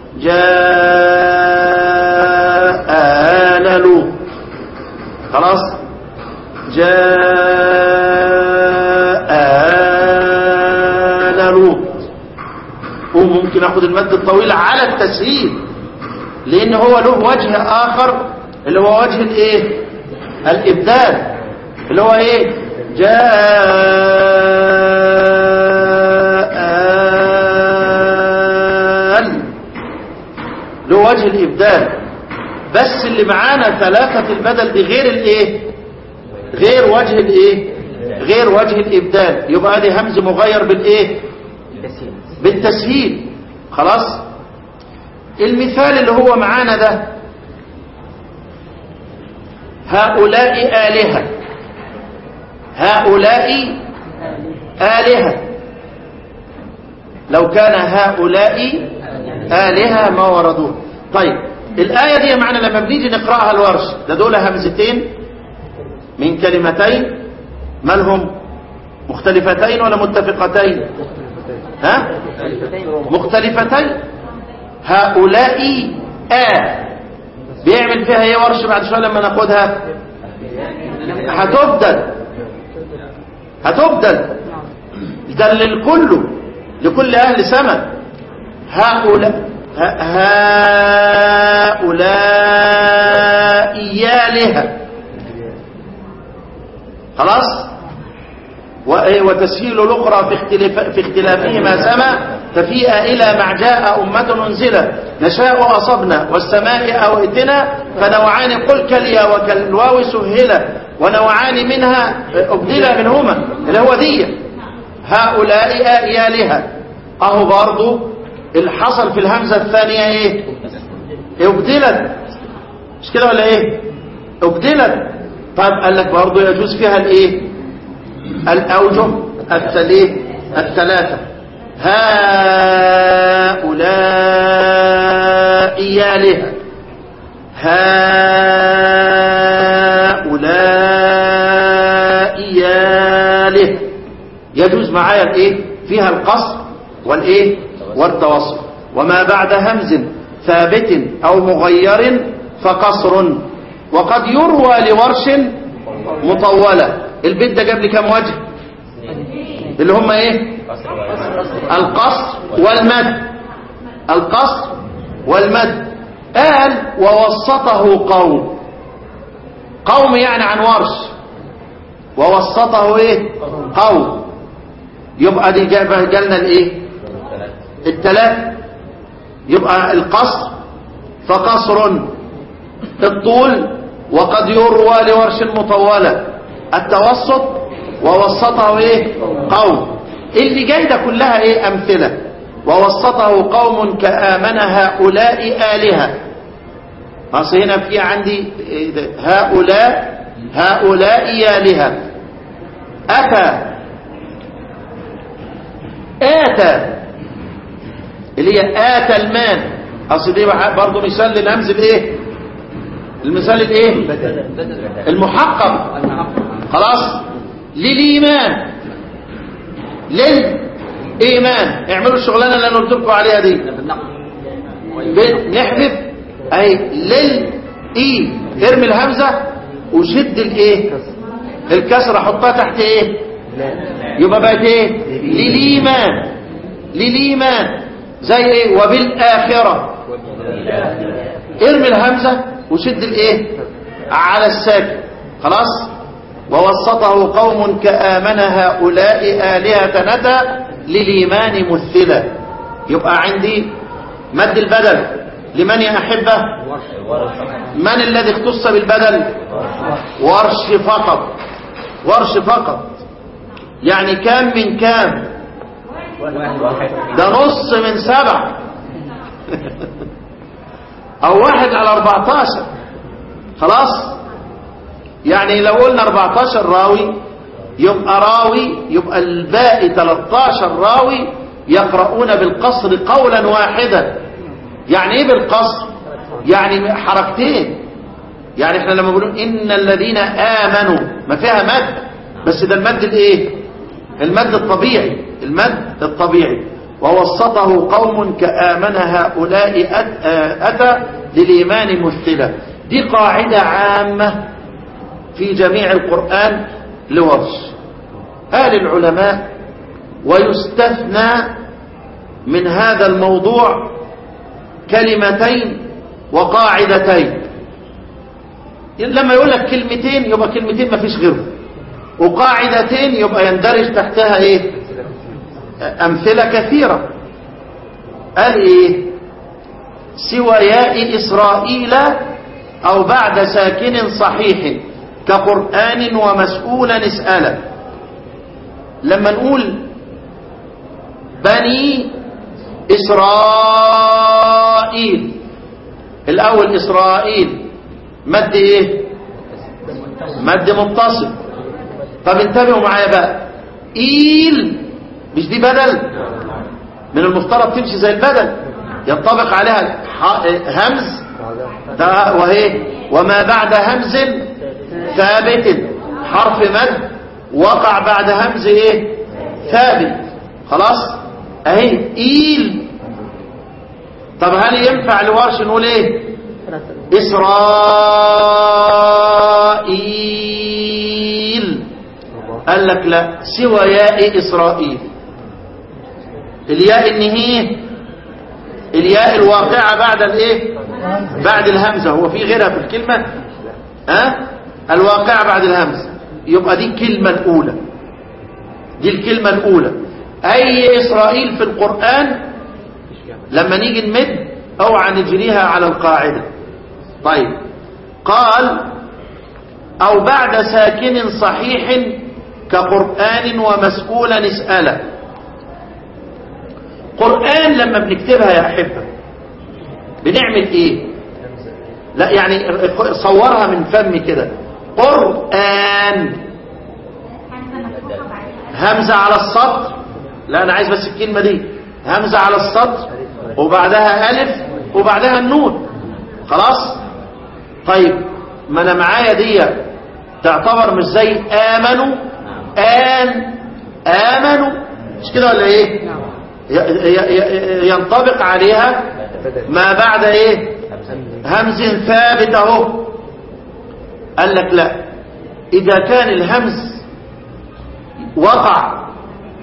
جاء آل لوط خلاص جاء آل لوط وممكن اخد المد الطويل على التسهيل لان هو له وجه اخر اللي هو وجه الايه الابدال اللي هو ايه جاء آل له وجه الابدال بس اللي معانا ثلاثة البدل دي غير الايه غير وجه الايه غير وجه الابدال يبقى دي همز مغير بالايه بالتسهيل خلاص المثال اللي هو معانا ده هؤلاء آلهة هؤلاء آلهة لو كان هؤلاء آلهة ما وردوه طيب الآية دي معنا لما بنيجي نقرأها الورش ده دول همزتين من كلمتين مالهم مختلفتين ولا متفقتين ها مختلفتين هؤلاء آ بيعمل فيها ايه ورش بعد شويه لما ناخدها هتبدل هتبدل ده للكل لكل اهل سمع هؤلاء ه- هؤلاء يالها خلاص وإيه وتسهيل الأخرى في, اختلاف في اختلافهما سما تفيء إلى مع جاء أمة أنزلة نشاء أصبنا والسماء أوئتنا فنوعان قل كليا وكالواو سهلة ونوعان منها أبدلا منهما اللي هو دي هؤلاء آيالها أهو برضو اللي حصل في الهمزة الثانية إيه أبدلت مش كده ولا إيه أبدلت طيب قال لك برضو يجوز فيها الإيه الأوجه الثلاث الثلاثة هؤلاء يالها هؤلاء ياله يجوز معايا الايه فيها القصر والايه والتوسط وما بعد همز ثابت او مغير فقصر وقد يروى لورش مطولة البيت ده جاب لي كام وجه اللي هم ايه القصر والمد القصر والمد قال ووسطه قوم قوم يعني عن ورش ووسطه ايه قوم يبقى دي جاب- جالنا الايه التلات يبقى القصر فقصر الطول وقد يروى لورش مطولة التوسط ووسطه ايه قوم اللي جاي ده كلها ايه امثلة ووسطه قوم كآمن هؤلاء آلهة أصل هنا في عندي إيه ده؟ هؤلاء هؤلاء آلهة أتى آتى اللي هي آتى المال أصل دي برضه مثال للهمز الإيه المثال الإيه المحقق خلاص للإيمان للإيمان اعملوا الشغلانة اللي أنا قلت لكم عليها دي نحذف أي للإي ارمي الهمزة وشد الإيه الكسرة حطها تحت إيه يبقى بقت إيه للإيمان للإيمان زي إيه وبالآخرة ارمي الهمزة وشد الإيه على الساكن خلاص ووسطه قوم كآمن هؤلاء آلهة ندى للإيمان مثلة يبقى عندي مد البدل لمن يا أحبة من الذي اختص بالبدل ورش فقط ورش فقط يعني كام من كام ده نص من سبع او واحد على 14 خلاص يعني لو قلنا 14 راوي يبقى راوي يبقى الباقي 13 راوي يقرؤون بالقصر قولا واحدا يعني ايه بالقصر يعني حركتين يعني احنا لما بنقول ان الذين امنوا ما فيها مد بس ده المد الايه المد الطبيعي المد الطبيعي ووسطه قوم كآمن هؤلاء أت- أتى للإيمان مثلة دي قاعدة عامة في جميع القرآن لورش قال العلماء ويستثنى من هذا الموضوع كلمتين وقاعدتين لما يقول لك كلمتين يبقى كلمتين ما فيش غيرهم وقاعدتين يبقى يندرج تحتها ايه امثلة كثيرة قال ايه سوى ياء اسرائيل او بعد ساكن صحيح كقرآن ومسؤولا اسألا لما نقول بني إسرائيل الأول إسرائيل مد إيه مد متصل طب انتبهوا معايا بقى إيل مش دي بدل من المفترض تمشي زي البدل ينطبق عليها ح- همز ده وهي وما بعد همز ثابت حرف مد وقع بعد همز ايه ثابت خلاص اهي ايل طب هل ينفع لورش نقول ايه اسرائيل قال لك لا سوى ياء اسرائيل الياء النهيه الياء الواقعة بعد الايه بعد الهمزة هو في غيرها في الكلمة ها الواقعة بعد الهمزة يبقى دي الكلمة الأولى دي الكلمة الأولى أي إسرائيل في القرآن لما نيجي نمد أوعى نجريها على القاعدة طيب قال أو بعد ساكن صحيح كقرآن ومسؤولا اسأله قرآن لما بنكتبها يا أحبة بنعمل إيه لا يعني صورها من فمي كده قرآن همزة على السطر لا أنا عايز بس الكلمة دي همزة على السطر وبعدها ألف وبعدها النون خلاص طيب ما انا معايا دي تعتبر مش زي امنوا ان امنوا مش كده ولا ايه ي- ي- ي- ينطبق عليها ما بعد ايه همز ثابت اهو قال لك لا اذا كان الهمز وقع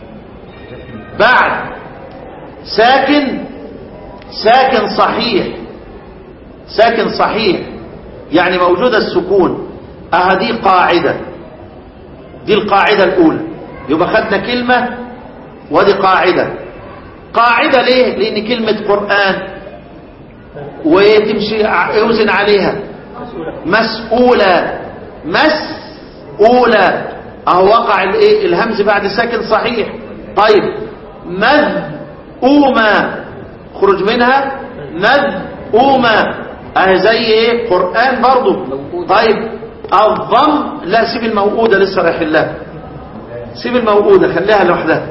بعد ساكن ساكن صحيح ساكن صحيح يعني موجود السكون اه دي قاعدة دي القاعدة الأولى يبقى خدنا كلمة ودي قاعدة قاعدة ليه لأن كلمة قرآن وتمشي ع- يوزن عليها مسؤولة مسؤولة اهو وقع الايه الهمز بعد ساكن صحيح طيب مذءومة خرج منها مذءومة اهي زي ايه قرآن برضو طيب الضم لا سيب الموؤودة لسه رايح الله سيب الموؤودة خليها لوحدها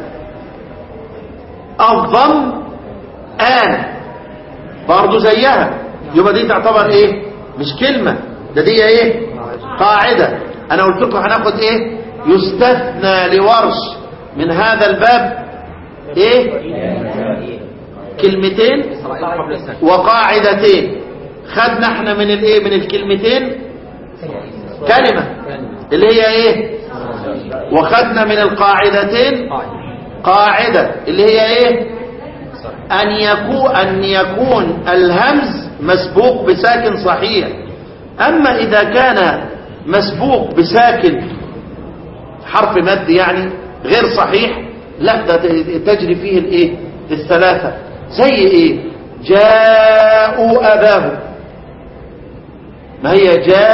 الضم آن برضو زيها يبقى دي تعتبر ايه مش كلمة ده دي ايه قاعدة انا قلت لكم هناخد ايه يستثنى لورش من هذا الباب ايه كلمتين وقاعدتين خدنا احنا من الايه من الكلمتين كلمة اللي هي ايه وخدنا من القاعدتين قاعدة اللي هي ايه أن يكون, أن يكون الهمز مسبوق بساكن صحيح أما إذا كان مسبوق بساكن حرف مد يعني غير صحيح لا ده تجري فيه الايه الثلاثة زي ايه جاءوا أباه ما هي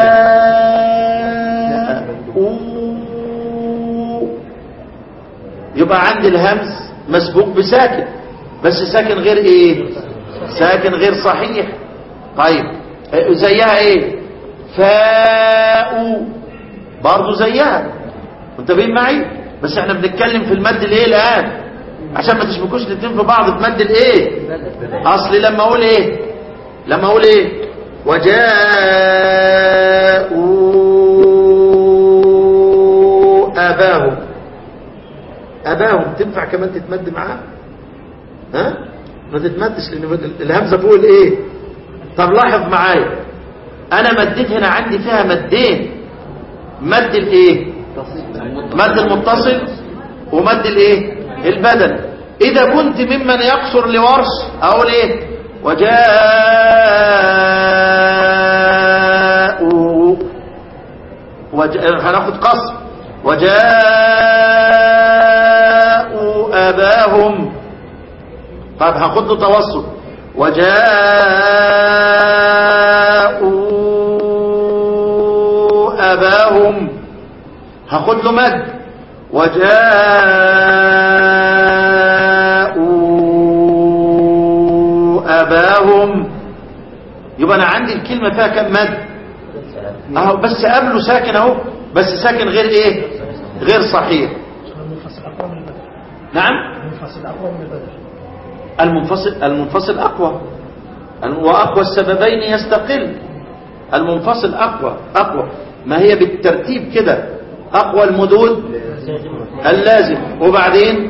جاءوا يبقى عندي الهمز مسبوق بساكن بس ساكن غير ايه ساكن غير صحيح طيب زيها ايه فاء برضو زيها منتبهين معي بس احنا بنتكلم في المد الايه الان عشان ما تشبكوش الاتنين في بعض في مد الايه اصل لما اقول ايه لما اقول ايه وجاءوا اباهم اباهم تنفع كمان تتمد معاه ها ما تتمدش لان الهمزه فوق الايه طب لاحظ معايا انا مديت هنا عندي فيها مدين مد الايه مد المتصل ومد الايه البدل اذا كنت ممن يقصر لورش اقول ايه وجاءوا وج... هناخد قصر وجاءوا اباهم طيب هاخد له توسط وجاءوا اباهم هاخد له مد وجاءوا اباهم يبقى انا عندي الكلمه فيها كم مد اهو بس قبله ساكن اهو بس ساكن غير ايه غير صحيح المنفصل أقوى من البدر نعم المنفصل أقوى من البدر المنفصل المنفصل اقوى واقوى السببين يستقل المنفصل اقوى اقوى ما هي بالترتيب كده اقوى المدود اللازم وبعدين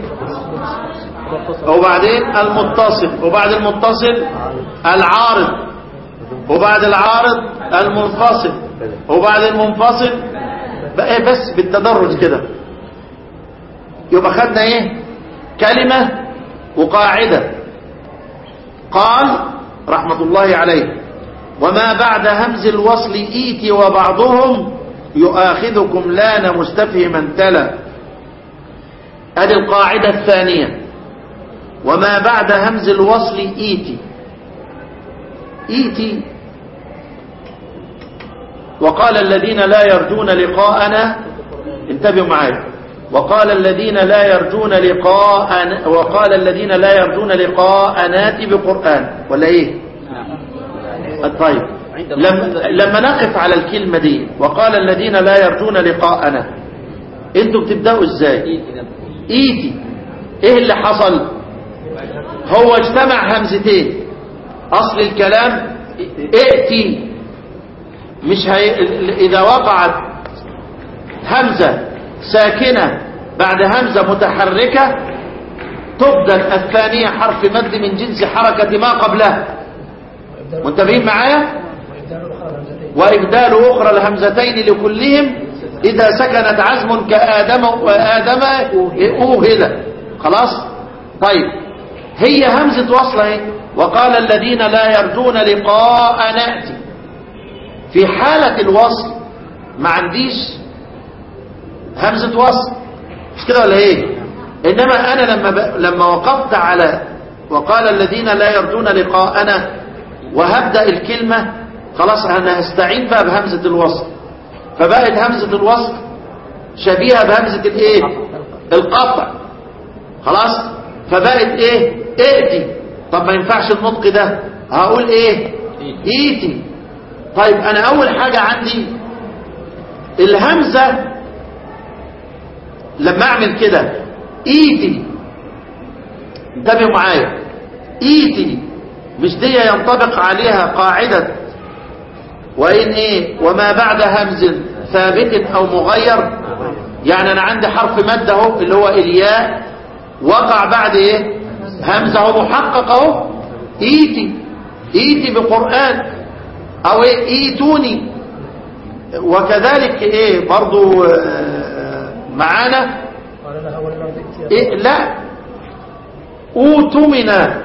وبعدين المتصل وبعد المتصل العارض وبعد العارض المنفصل وبعد المنفصل بقى بس بالتدرج كده يبقى خدنا ايه كلمة وقاعدة قال رحمة الله عليه وما بعد همز الوصل ايتي وبعضهم يؤاخذكم لان مستفهما تلا ادي القاعدة الثانية وما بعد همز الوصل ايتي ايتي وقال الذين لا يرجون لقاءنا انتبهوا معايا وقال الذين لا يرجون لقاء وقال الذين لا يرجون لقاء ناتي بقرآن ولا ايه طيب لما, لما نقف على الكلمة دي وقال الذين لا يرجون لقاءنا انتوا بتبدأوا ازاي ايتي ايه اللي حصل هو اجتمع همزتين اصل الكلام ائتي مش هي... إذا وقعت همزة ساكنة بعد همزة متحركة تبدل الثانية حرف مد من جنس حركة ما قبلها وإبدال- منتبهين معايا وإبدال أخرى الهمزتين وإبدال أخرى الهمزتين لكلهم إذا سكنت عزم كآدم وآدم أوهل خلاص طيب هي همزة وصل اهي وقال الذين لا يرجون لقاء نأتي في حالة الوصل ما عنديش همزة وصل مش كده ولا ايه انما انا لما ب... لما وقفت على وقال الذين لا يرجون لقاءنا وهبدأ الكلمة خلاص انا هستعين بقى بهمزة الوصل فبقت همزة الوصل شبيهة بهمزة الايه القطع خلاص فبقت ايه ائتي طب ما ينفعش النطق ده هقول ايه ايتي طيب انا اول حاجة عندي الهمزة لما اعمل كده ايتي انتبهوا معايا ايتي مش دي ينطبق عليها قاعدة وإن إيه وما بعد همز ثابت أو مغير يعني أنا عندي حرف مد اهو اللي هو الياء وقع بعد إيه همزة اهو محقق اهو إيتي إيتي بقرآن أو إيه إيتوني وكذلك إيه برضو آه، معانا قال لها ولله ذكر إيه لا أوتمنا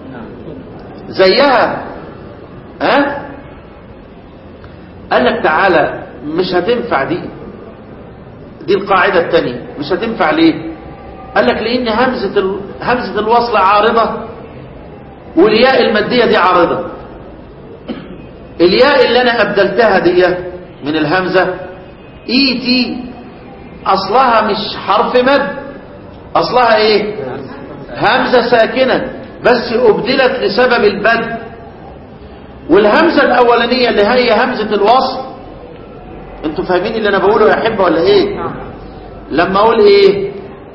زيها ها قال لك تعالى مش هتنفع دي دي القاعدة التانية مش هتنفع ليه قال لك لأن همزة ال... همزة الوصل عارضة والياء المادية دي عارضة الياء اللي أنا أبدلتها دي من الهمزة إيتي أصلها مش حرف مد أصلها إيه همزة ساكنة بس أبدلت لسبب البدء والهمزة الأولانية اللي هي همزة الوصل انتوا فاهمين اللي أنا بقوله يا أحبة ولا إيه لما أقول إيه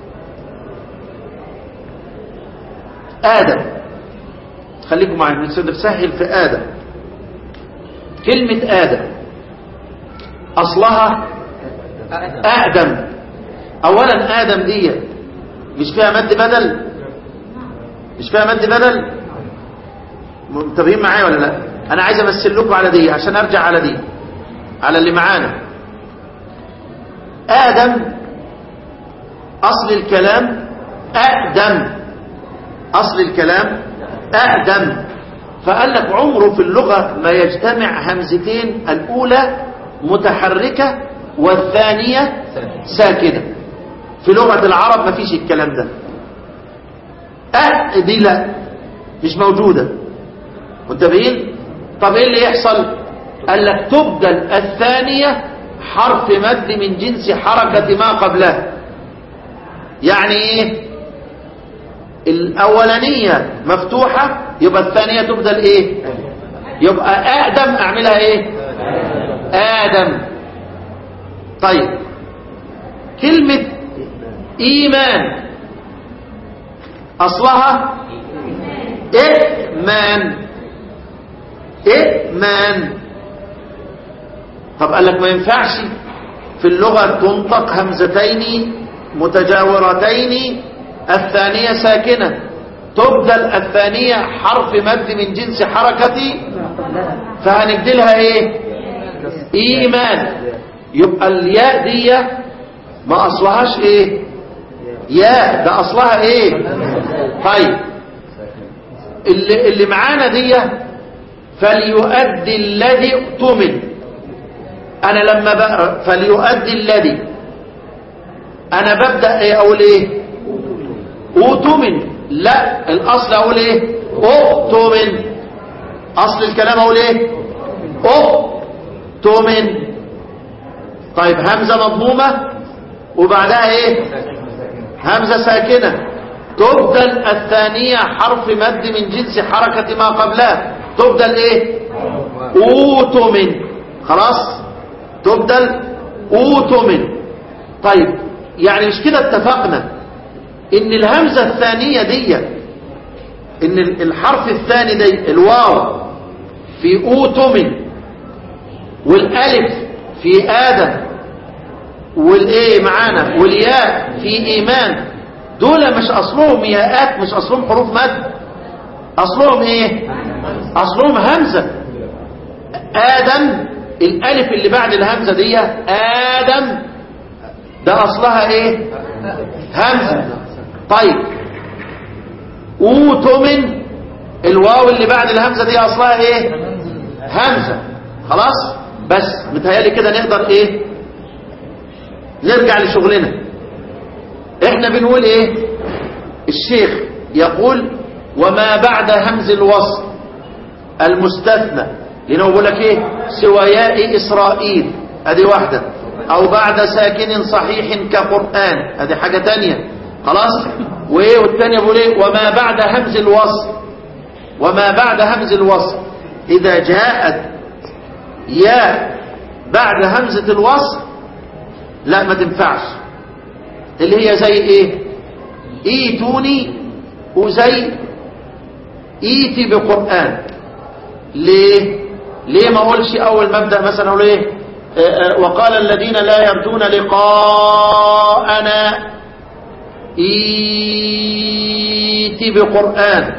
آدم خليكم معايا نسهل في آدم كلمة آدم أصلها أقدم أولا آدم دي مش فيها مد بدل مش فيها مد بدل منتبهين معايا ولا لا أنا عايز أمثل لكم على دي عشان أرجع على دي على اللي معانا آدم أصل الكلام أقدم أصل الكلام أقدم فقال لك عمره في اللغة ما يجتمع همزتين الأولى متحركة والثانية ساكنة في لغة العرب ما فيش الكلام ده أ دي لا مش موجودة منتبهين طب ايه اللي يحصل قال لك تبدل الثانية حرف مد من جنس حركة ما قبلها يعني ايه الاولانية مفتوحة يبقى الثانية تبدل ايه يبقى اقدم اعملها ايه ادم طيب كلمة ايمان اصلها ائمان ائمان طب قال لك ما ينفعش في اللغة تنطق همزتين متجاورتين الثانية ساكنة تبدل الثانية حرف مد من جنس حركتي فهنبدلها ايه ايمان يبقى الياء دي ما اصلهاش ايه ياء ده اصلها ايه طيب اللي, اللي معانا دي فليؤدي الذي اؤتمن انا لما بقرا فليؤدي الذي انا ببدا ايه اقول ايه اؤتمن لا الاصل اقول ايه اؤتمن اصل الكلام اقول ايه اؤتمن طيب همزه مضمومه وبعدها ايه همزه ساكنه تبدل الثانيه حرف مد من جنس حركه ما قبلها تبدل ايه اوتمن خلاص تبدل اوتمن طيب يعني مش كده اتفقنا ان الهمزة الثانية دي ان الحرف الثاني دي الواو في اوتمن والالف في ادم والايه معانا والياء في ايمان دول مش اصلهم ياءات مش اصلهم حروف مد اصلهم ايه اصلهم همزه ادم الالف اللي بعد الهمزه دي ادم ده اصلها ايه همزه طيب اوتمن الواو اللي بعد الهمزه دي اصلها ايه همزه خلاص بس متهيالي كده نقدر ايه نرجع لشغلنا احنا بنقول ايه الشيخ يقول وما بعد همز الوصل المستثنى لانه بيقول لك ايه سوياء اسرائيل ادي واحده او بعد ساكن صحيح كقران ادي حاجه تانية خلاص وايه والثانيه بيقول ايه وما بعد همز الوصل وما بعد همز الوصل اذا جاءت يا بعد همزه الوصل لا ما تنفعش اللي هي زي ايه ايتوني وزي ايتي بقرآن ليه ليه ما اقولش اول مبدأ مثلا اقول ايه آه، آه، وقال الذين لا يرجون لقاءنا ايتي بقرآن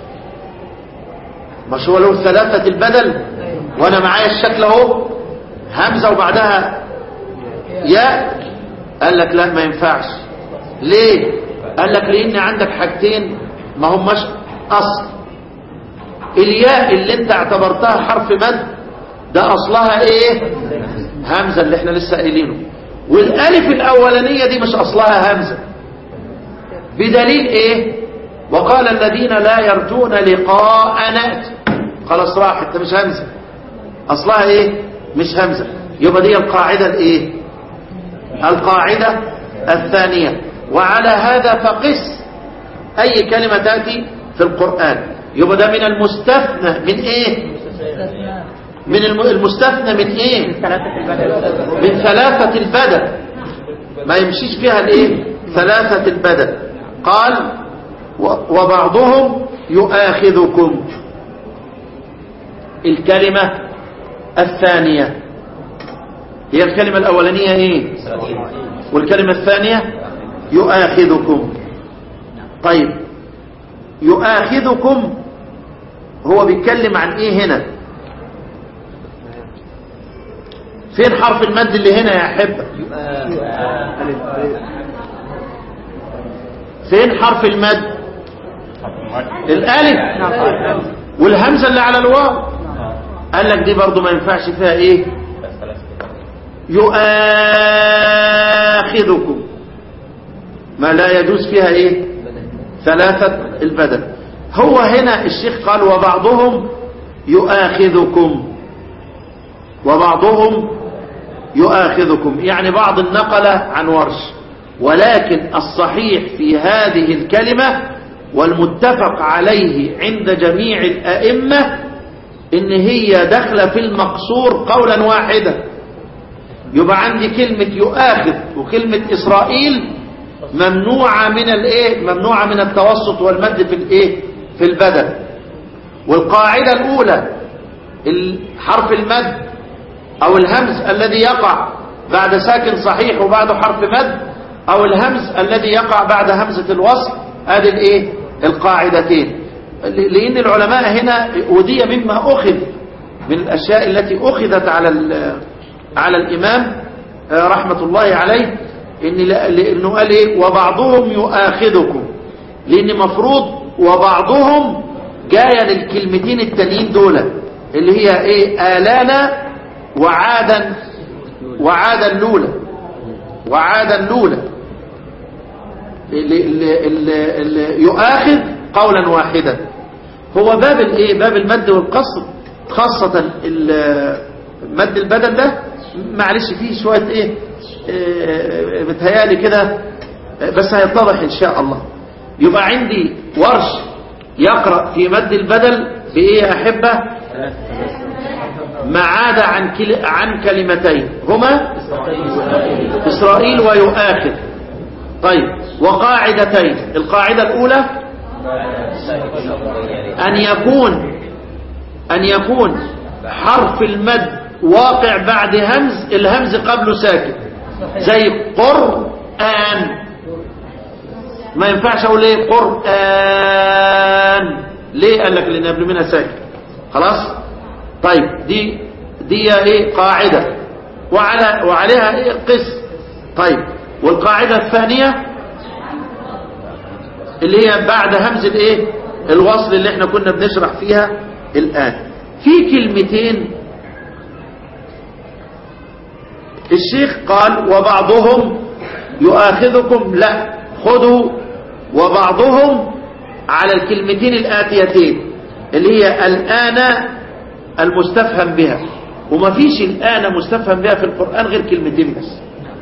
مش هو له ثلاثة البدل وانا معايا الشكل اهو همزة وبعدها ياء قال لك لا ما ينفعش ليه قال لك لان عندك حاجتين ما هماش اصل الياء اللي انت اعتبرتها حرف مد ده اصلها ايه همزه اللي احنا لسه قايلينه والالف الاولانيه دي مش اصلها همزه بدليل ايه وقال الذين لا يرجون لقاءنا خلاص راحت ده مش همزه اصلها ايه مش همزه يبقى دي القاعده الايه القاعده الثانيه وعلى هذا فقس اي كلمه تاتي في القران يبقى ده من المستثنى من ايه من الم- المستثنى من ايه من ثلاثه البدل ما يمشيش فيها الايه ثلاثه البدل قال و- وبعضهم يؤاخذكم الكلمه الثانيه هي الكلمه الاولانيه ايه والكلمه الثانيه يؤاخذكم طيب يؤاخذكم هو بيتكلم عن ايه هنا فين حرف المد اللي هنا يا احبه فين حرف المد الالف والهمزه اللي على الواو قال لك دي برضو ما ينفعش فيها ايه يؤاخذكم ما لا يجوز فيها ايه ثلاثة البدل هو هنا الشيخ قال وبعضهم يؤاخذكم وبعضهم يؤاخذكم يعني بعض النقل عن ورش ولكن الصحيح في هذه الكلمة والمتفق عليه عند جميع الأئمة إن هي داخله في المقصور قولا واحدا يبقى عندي كلمة يؤاخذ وكلمة إسرائيل ممنوعة من الايه ممنوعة من التوسط والمد في الايه في البدل والقاعدة الأولى حرف المد أو الهمز الذي يقع بعد ساكن صحيح وبعده حرف مد أو الهمز الذي يقع بعد همزة الوصل هذه الايه القاعدتين لأن العلماء هنا ودي مما أخذ من الأشياء التي أخذت على على الإمام رحمة الله عليه إن لأنه قال إيه وبعضهم يؤاخذكم لأن مفروض وبعضهم جاية للكلمتين التانيين دول اللي هي إيه آلانا وعادا وعادا الأولى وعادا الأولى اللي يؤاخذ قولا واحدا هو باب الايه باب المد والقصر خاصة مد البدل ده معلش فيه شوية ايه اه بتهيالي كده بس هيتضح ان شاء الله يبقى عندي ورش يقرأ في مد البدل بايه يا احبة ما عاد عن كل عن كلمتين هما اسرائيل ويؤاخذ طيب وقاعدتين القاعدة الاولى ان يكون ان يكون حرف المد واقع بعد همز الهمز قبله ساكن زي قرآن ما ينفعش اقول ايه قرآن ليه قال لك لان قبل منها ساكن خلاص طيب دي دي ايه قاعدة وعلى وعليها ايه قس طيب والقاعدة الثانية اللي هي بعد همز الايه الوصل اللي احنا كنا بنشرح فيها الآن في كلمتين الشيخ قال وبعضهم يؤاخذكم لا خذوا وبعضهم على الكلمتين الآتيتين اللي هي الآن المستفهم بها وما فيش الآن مستفهم بها في القرآن غير كلمتين بس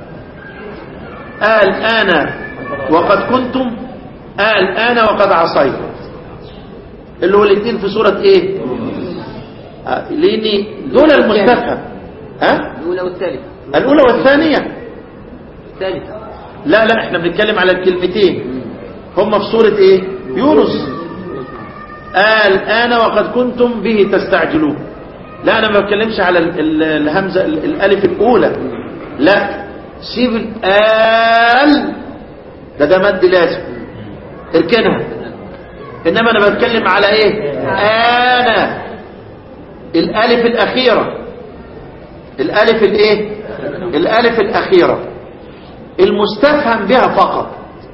الآن وقد كنتم الآن وقد عصيت اللي هو الاثنين في سورة ايه آه، لان دول المستفهم ها الأولى والثالثة الأولى والثانية الثالثة لا لا احنا بنتكلم على الكلمتين هم في سورة ايه يونس الآن وقد كنتم به تستعجلون لا انا ما بتكلمش على ال- ال- الهمزة ال- الالف الاولى لا سيب الآل ده ده مد لازم اركنها انما انا بتكلم على ايه انا الالف الاخيرة الالف الايه الالف الاخيرة المستفهم بها فقط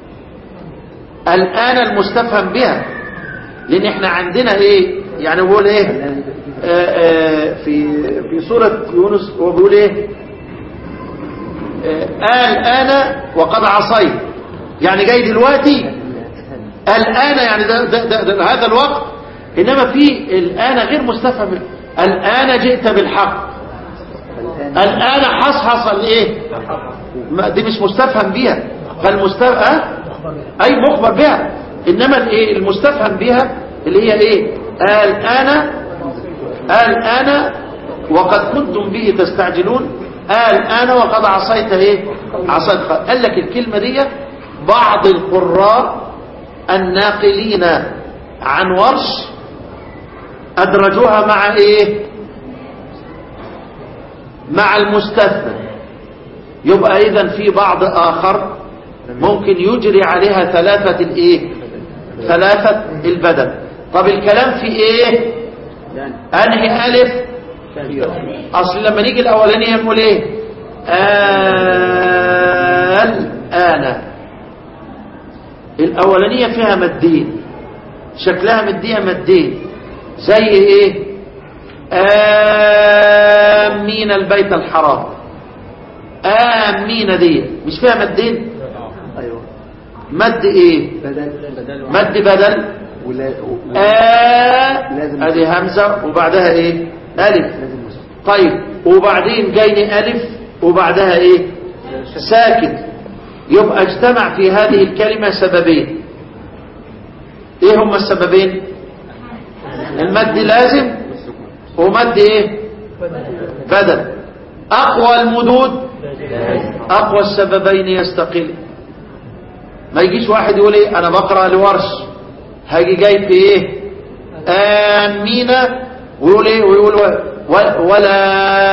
الآن المستفهم بها لأن احنا عندنا ايه يعني بقول ايه آه آه في في سورة يونس هو بيقول ايه آه الآن وقد عصيت يعني جاي دلوقتي الآن يعني ده ده ده ده هذا الوقت إنما في الآن غير مستفهم الآن جئت بالحق الآن حصحص الايه ما- دي مش مستفهم بيها فالمستفهم أه؟ أي مخبر بها إنما الايه المستفهم بها اللي هي ايه الآن الآن وقد كنتم به تستعجلون الآن وقد عصيت ايه عصيت خ- قال لك الكلمة دي بعض القراء الناقلين عن ورش أدرجوها مع ايه مع المستثنى يبقى اذا في بعض اخر ممكن يجري عليها ثلاثة الايه ثلاثة البدل طب الكلام في ايه انهي الف اصل لما نيجي الاولانية نقول ايه الآن الاولانية فيها مدين شكلها مدية مدين زي ايه آمين البيت الحرام آمين دي مش فيها مدين أيوة مد ايه بدل بدل مد بدل ولا آ لازم- ادي همزة وبعدها ايه الف لازم مسلم طيب وبعدين جايني الف وبعدها ايه ساكن يبقى اجتمع في هذه الكلمة سببين ايه هما السببين المد لازم ومد ايه بدل اقوى المدود اقوى السببين يستقل ما يجيش واحد يقول ايه انا بقرا لورش هاجي جاي في ايه امين ويقول ايه ويقول و- و- ولا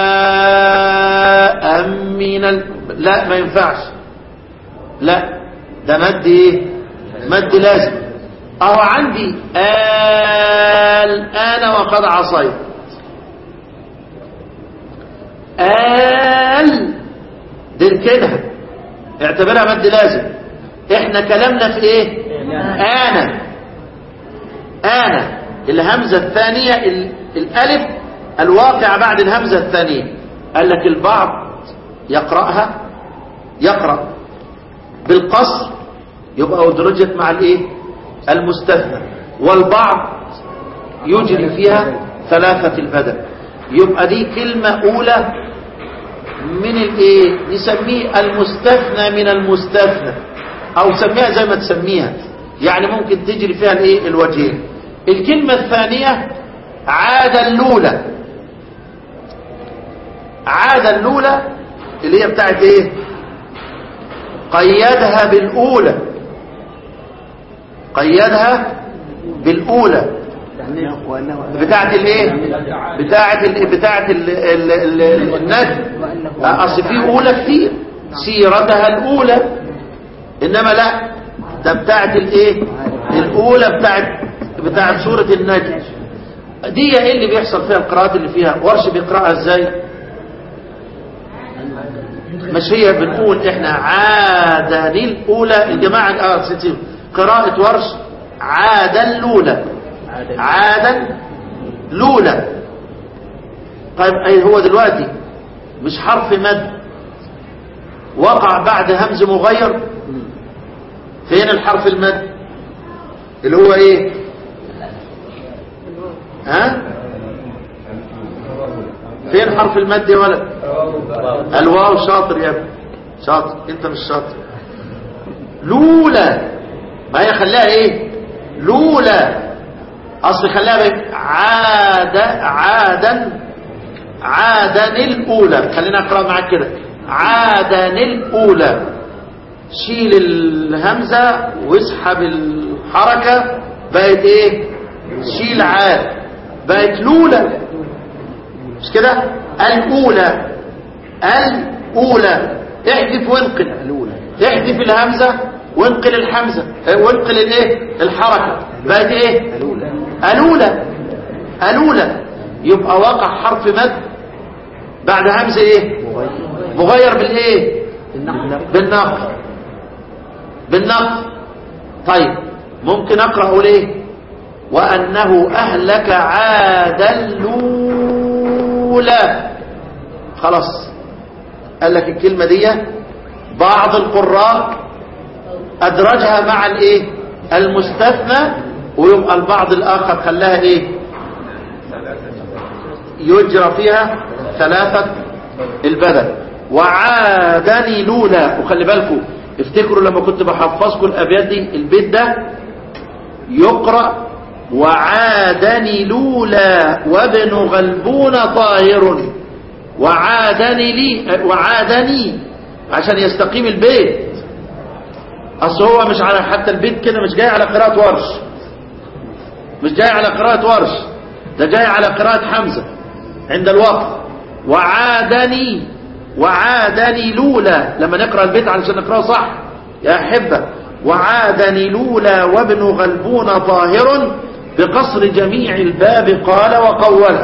امين ال- لا ما ينفعش لا ده مد ايه مد لازم اهو عندي الان وقد عصيت آل دي كده اعتبرها مد لازم احنا كلامنا في ايه انا انا الهمزة الثانية ال- الالف الواقع بعد الهمزة الثانية قال لك البعض يقرأها يقرأ بالقصر يبقى أدرجت مع الايه المستثنى والبعض يجري فيها ثلاثة البدل يبقى دي كلمة أولى من الايه نسميه المستثنى من المستثنى او سميها زي ما تسميها يعني ممكن تجري فيها الايه الوجهين الكلمة الثانية عاد اللولة عاد اللولة اللي هي بتاعت ايه قيدها بالأولى قيدها بالأولى بتاعت الايه بتاعت ال... بتاعت ال... ال... ال... النجم اصل في اولى كتير سيرتها الاولى انما لا ده بتاعت الايه الاولى بتاعت بتاعت سوره النجم دي ايه اللي بيحصل فيها القراءات اللي فيها ورش بيقراها ازاي مش هي بنقول احنا عادا الاولى الجماعه اه ستين قراءه ورش عادا الاولى عادا لولا طيب اي هو دلوقتي مش حرف مد وقع بعد همز مغير فين الحرف المد اللي هو ايه ها فين حرف المد يا ولد الواو شاطر يا ابني شاطر انت مش شاطر لولا ما هي خلاها ايه لولا اصل خلاها بقى عاد عادا عادا الاولى خلينا اقرا معاك كده عادا الاولى شيل الهمزه واسحب الحركه بقت ايه شيل عاد بقت لولا مش كده الاولى الاولى احذف وانقل الاولى احذف الهمزه وانقل الحمزه اه، وانقل الايه الحركه بقت ايه الأولى الاولى الاولى يبقى وقع حرف مد بعد همزه ايه مغير بالايه النحو بالنقل بالنقل طيب ممكن اقرا اقول ايه وانه اهلك عاد الاولى خلاص قال لك الكلمه دي بعض القراء ادرجها مع الايه المستثنى ويبقى البعض الاخر خلاها ايه يجرى فيها ثلاثه البدل وعادني لولا وخلي بالكم افتكروا لما كنت بحفظكم الابيات دي البيت ده يقرا وعادني لولا وابن غلبون طاهر وعادني لي وعادني عشان يستقيم البيت اصل هو مش على حتى البيت كده مش جاي على قراءة ورش مش جاي على قراءة ورش ده جاي على قراءة حمزة عند الوقف وعادني وعادني لولا لما نقرأ البيت علشان نقرأه صح يا أحبة وعادني لولا وابن غلبون طاهر بقصر جميع الباب قال وقول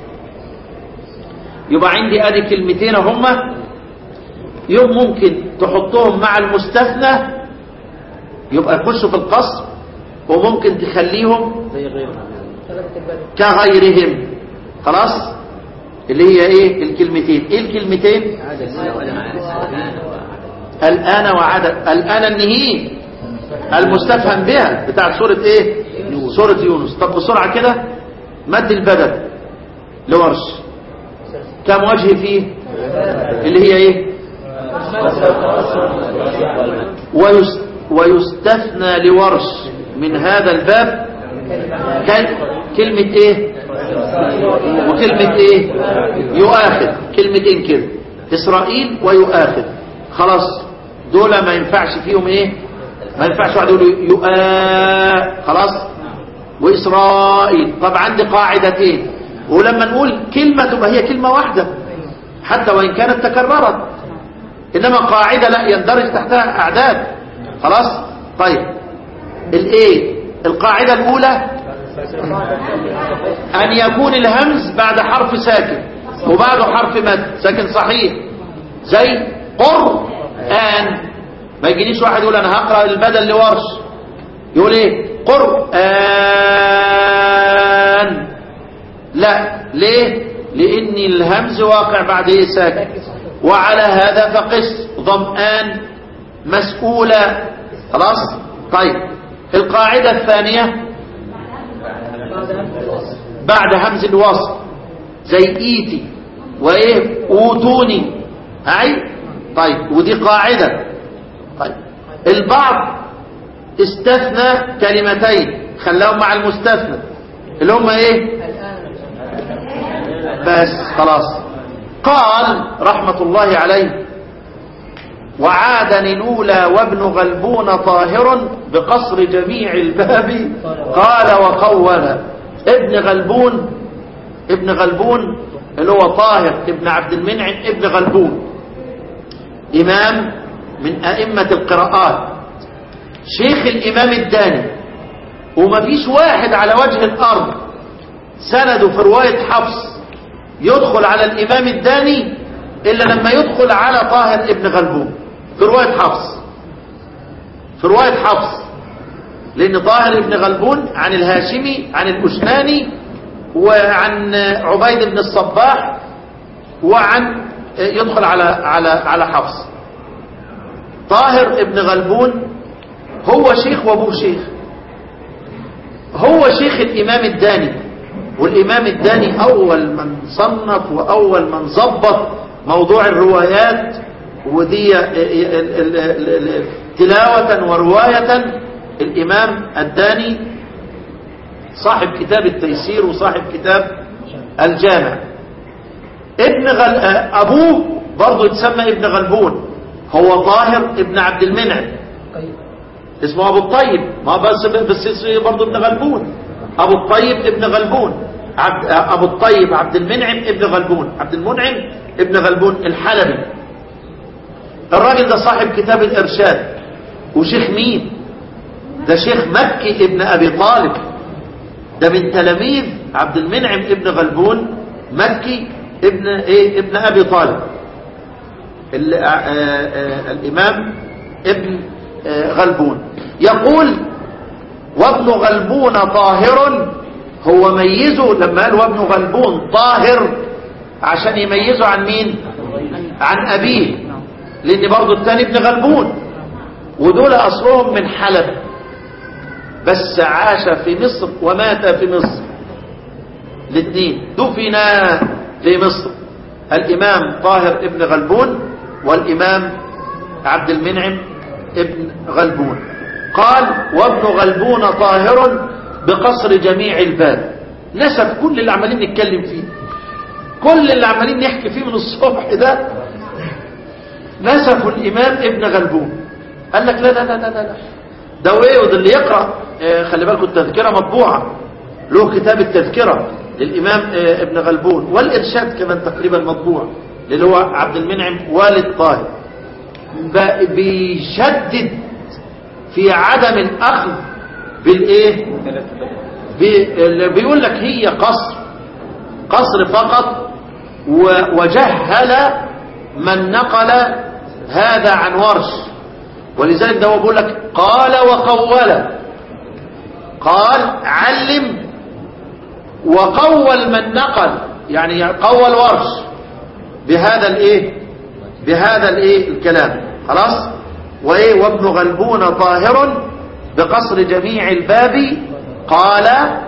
يبقى عندي ادي كلمتين هما يوم ممكن تحطهم مع المستثنى يبقى يخشوا في القصر وممكن تخليهم زي غيرها ثلاثة البدن كغيرهم خلاص اللي هي ايه الكلمتين ايه الكلمتين عاد الأولى الآن وعد الآن النهي المستفهم بها بتاع سورة ايه سورة يونس طب بسرعة كده مد البدل لورش كم وجه فيه اللي هي ايه ويس ويستثنى لورش من هذا الباب كان كلمة ايه وكلمة ايه يؤاخذ كلمتين كده اسرائيل ويؤاخذ خلاص دول ما ينفعش فيهم ايه ما ينفعش واحد يقول يؤا خلاص واسرائيل طب عندي قاعدتين ولما نقول كلمة تبقى هي كلمة واحدة حتى وإن كانت تكررت إنما قاعدة لا يندرج تحتها أعداد خلاص طيب الايه القاعدة الأولى أن يكون الهمز بعد حرف ساكن وبعده حرف مد ساكن صحيح زي قرآن ما يجينيش واحد يقول أنا هقرأ البدل لورش يقول إيه قرآن لا ليه لأن الهمز واقع بعد إيه ساكن وعلى هذا فقس ظمآن مسؤولة خلاص طيب القاعدة الثانية بعد همز الوصل زي ايتي وايه اوتوني اي طيب ودي قاعدة طيب البعض استثنى كلمتين خلاهم مع المستثنى اللي هم ايه بس خلاص قال رحمة الله عليه وعادني الأولى وابن غلبون طاهر بقصر جميع الباب قال وقول ابن غلبون ابن غلبون اللي هو طاهر ابن عبد المنعم ابن غلبون إمام من أئمة القراءات شيخ الإمام الداني وما فيش واحد على وجه الأرض سنده في رواية حفص يدخل على الإمام الداني إلا لما يدخل على طاهر ابن غلبون في رواية حفص في رواية حفص لأن طاهر ابن غلبون عن الهاشمي عن الأشناني وعن عبيد بن الصباح وعن يدخل على على على حفص طاهر ابن غلبون هو شيخ وابوه شيخ هو شيخ الإمام الداني والإمام الداني أول من صنف وأول من ضبط موضوع الروايات ودي تلاوة ورواية الإمام الداني صاحب كتاب التيسير وصاحب كتاب الجامع ابن غل... أبوه برضه يتسمى ابن غلبون هو طاهر ابن عبد المنعم طيب اسمه أبو الطيب ما بس بس برضه ابن غلبون أبو الطيب ابن غلبون عبد أبو الطيب عبد المنعم ابن غلبون عبد المنعم ابن غلبون الحلبي الراجل ده صاحب كتاب الإرشاد وشيخ مين ده شيخ مكي ابن أبي طالب ده من تلاميذ عبد المنعم ابن غلبون مكي ابن ايه ابن ابي طالب ال- آه، آه، الامام ابن آه، غلبون يقول وابن غلبون طاهر هو ميزه لما قال وابن غلبون طاهر عشان يميزه عن مين عن ابيه لان برضه الثاني ابن غلبون ودول اصلهم من حلب بس عاش في مصر ومات في مصر الاثنين دفنا في مصر الإمام طاهر ابن غلبون والإمام عبد المنعم ابن غلبون قال وابن غلبون طاهر بقصر جميع الباب نسب كل اللي عمالين نتكلم فيه كل اللي عمالين نحكي فيه من الصبح ده نسفوا الإمام ابن غلبون قال لك لا لا لا لا لا ده وايه وده اللي يقرأ آه، خلي بالكم التذكرة مطبوعة له كتاب التذكرة للإمام آه، ابن غلبون والإرشاد كمان تقريبا مطبوع اللي هو عبد المنعم والد طاهر ب- بيشدد في عدم الأخذ بالإيه بي- اللي بيقول لك هي قصر قصر فقط و- وجهل من نقل هذا عن ورش ولذلك ده هو بيقول لك قال وقول قال علم وقول من نقل يعني قول ورش بهذا الايه بهذا الايه الكلام خلاص وايه وابن غلبون طاهر بقصر جميع الباب قال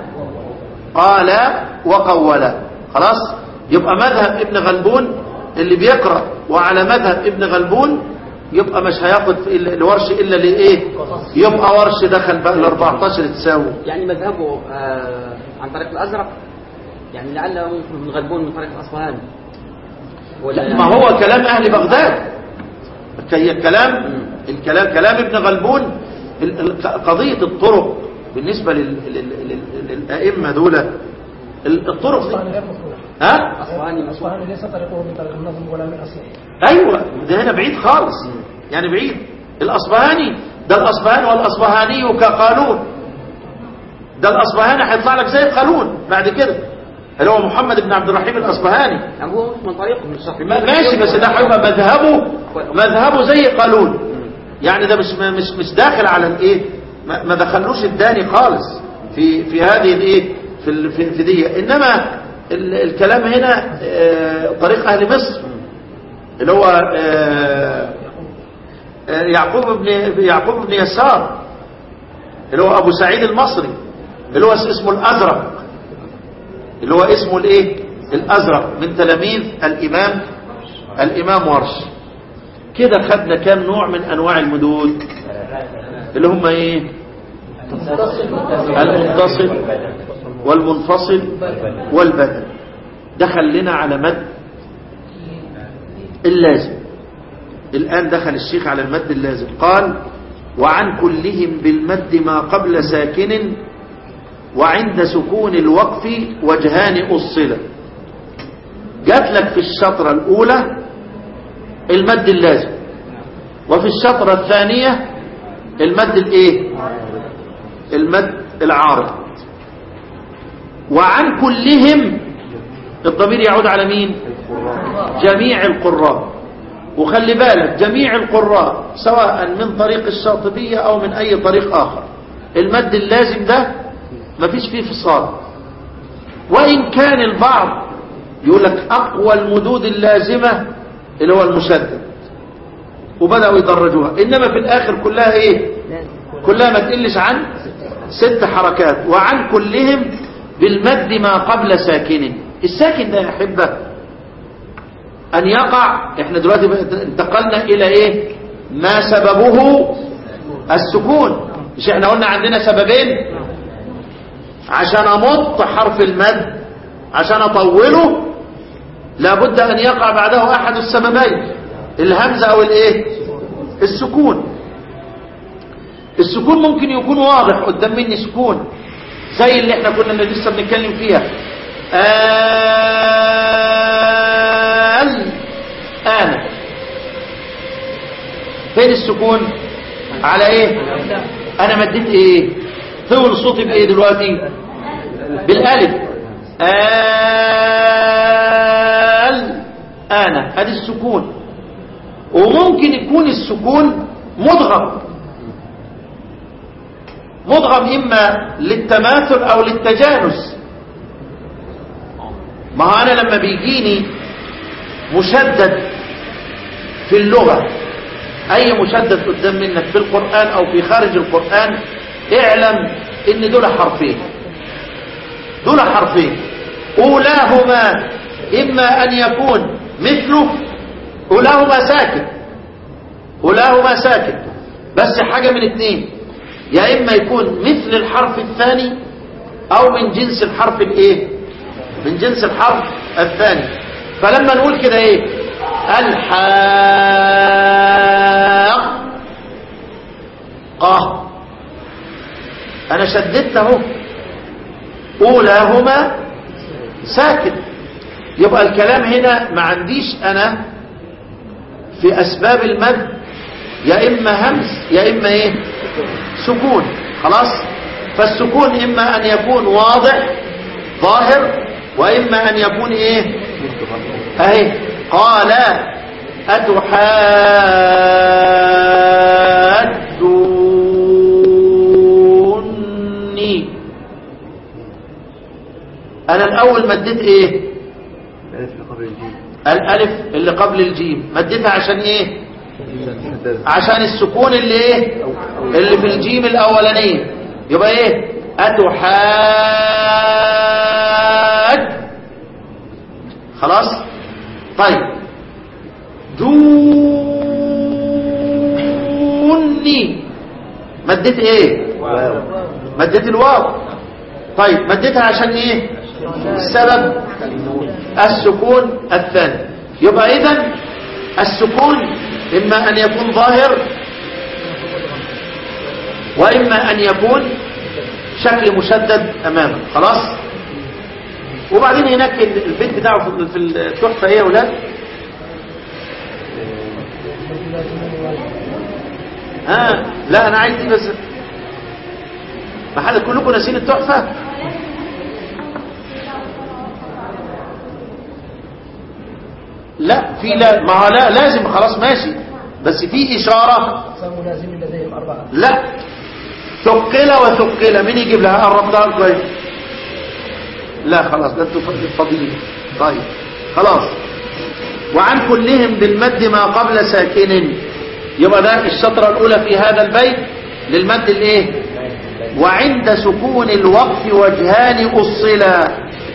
قال وقول خلاص يبقى مذهب ابن غلبون اللي بيقرأ وعلى مذهب ابن غلبون يبقى مش هياخد في ال- الورش الا لايه يبقى ورش دخل بقى ال 14 تساوي يعني مذهبه آه عن طريق الأزرق يعني لعله ممكن من غلبون من طريق الأصفهاني ولا ما هو كلام اهل بغداد كي- الكلام الكلام كلام ابن غلبون ال- ال- قضية الطرق بالنسبة لل- لل- لل- للأئمة دول ال- الطرق دي أصفهاني غير مفتوح ها أصفهاني مسؤول أصفهاني ليس طريقه من طريق النظم ولا من أصله ايوه ده هنا بعيد خالص يعني بعيد الاصبهاني ده الاصبهاني والاصبهاني كقانون ده الاصبهاني هيطلع لك زي القانون بعد كده اللي هو محمد بن عبد الرحيم الاصبهاني يعني هو مش من طريقه من الشرق ما- ماشي بس ده هيبقى مذهبه مذهبه زي قانون يعني ده مش مش مش داخل على الايه ما ما دخلوش الداني خالص في في هذه الايه في ال- في في دي انما ال- الكلام هنا آه، طريق اهل مصر اللي هو آه، آه، يعقوب بن يعقوب بن يسار اللي هو ابو سعيد المصري اللي هو اسمه الازرق اللي هو اسمه الايه الازرق من تلاميذ الامام الامام ورش كده خدنا كام نوع من انواع المدود اللي هم ايه المتصل والمنفصل والبدل دخل لنا على مد اللازم الآن دخل الشيخ على المد اللازم قال وعن كلهم بالمد ما قبل ساكن وعند سكون الوقف وجهان أصلا جات لك في الشطرة الأولى المد اللازم وفي الشطرة الثانية المد الايه المد العارض وعن كلهم الضمير يعود على مين جميع القراء وخلي بالك جميع القراء سواء من طريق الشاطبية أو من أي طريق آخر المد اللازم ده مفيش فيه فصال وإن كان البعض يقول لك أقوى المدود اللازمة اللي هو المشدد وبدأوا يدرجوها إنما في الآخر كلها إيه كلها ما تقلش عن ست حركات وعن كلهم بالمد ما قبل ساكن الساكن ده يا أحبة أن يقع إحنا دلوقتي انتقلنا إلى إيه ما سببه السكون مش إحنا قلنا عندنا سببين عشان أمط حرف المد عشان أطوله لابد أن يقع بعده أحد السببين الهمزة أو الإيه السكون السكون ممكن يكون واضح قدام مني سكون زي اللي احنا كنا لسه بنتكلم فيها آل آن فين السكون على ايه انا مديت ايه طول صوتي بايه دلوقتي بالالف آل آن ادي السكون وممكن يكون السكون مضغم مضغم إما للتماثل أو للتجانس ما هو أنا لما بيجيني مشدد في اللغة أي مشدد قدام منك في القرآن أو في خارج القرآن اعلم إن دول حرفين دول حرفين أولاهما إما أن يكون مثله أولاهما ساكن أولاهما ساكن بس حاجة من اتنين يا إما يكون مثل الحرف الثاني أو من جنس الحرف الإيه من جنس الحرف الثاني فلما نقول كده إيه الحاق قه أنا شددت اهو أولاهما ساكن يبقى الكلام هنا ما عنديش أنا في أسباب المد يا إما همس يا إما إيه سكون خلاص فالسكون إما أن يكون واضح ظاهر وإما أن يكون إيه أهي قال أتحادوني أنا الأول مديت إيه الألف اللي قبل الجيم مديتها عشان إيه عشان السكون اللي ايه اللي في الجيم الاولانيه يبقى ايه اتحاد خلاص طيب دوني مديت ايه مديت الواو طيب مديتها عشان ايه السبب السكون الثاني يبقى اذا السكون إما أن يكون ظاهر وإما أن يكون شكل مشدد أمامه خلاص وبعدين هناك البيت بتاعه في التحفة ايه يا ولاد ها لا انا عايز دي بس محل كلكم ناسين التحفة لا في لا ما هو لا لازم خلاص ماشي بس في إشارة أقسام لازم لديهم أربعة لا ثقل وثقل مين يجيب لها قربتها كويس لا خلاص ده انتوا فاضيين طيب خلاص وعن كلهم بالمد ما قبل ساكن يبقى ده الشطرة الأولى في هذا البيت للمد الايه وعند سكون الوقف وجهان أصلا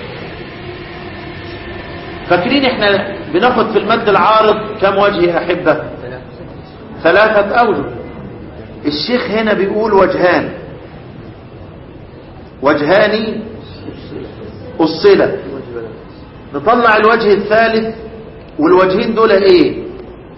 فاكرين احنا بناخد في المد العارض كم وجه يا أحبة ثلاثة أوجه الشيخ هنا بيقول وجهان وجهان أصلة نطلع الوجه الثالث والوجهين دول ايه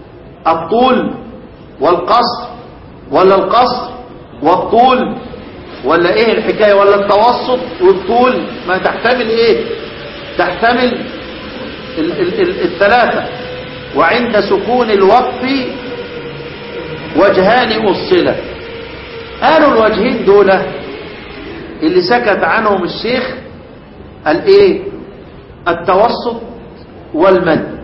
الطول والقصر ولا القصر والطول ولا ايه الحكاية ولا التوسط والطول ما تحتمل ايه تحتمل ال ال ال الثلاثة وعند سكون الوقف وجهان أصلة قالوا الوجهين دول اللي سكت عنهم الشيخ الايه التوسط والمد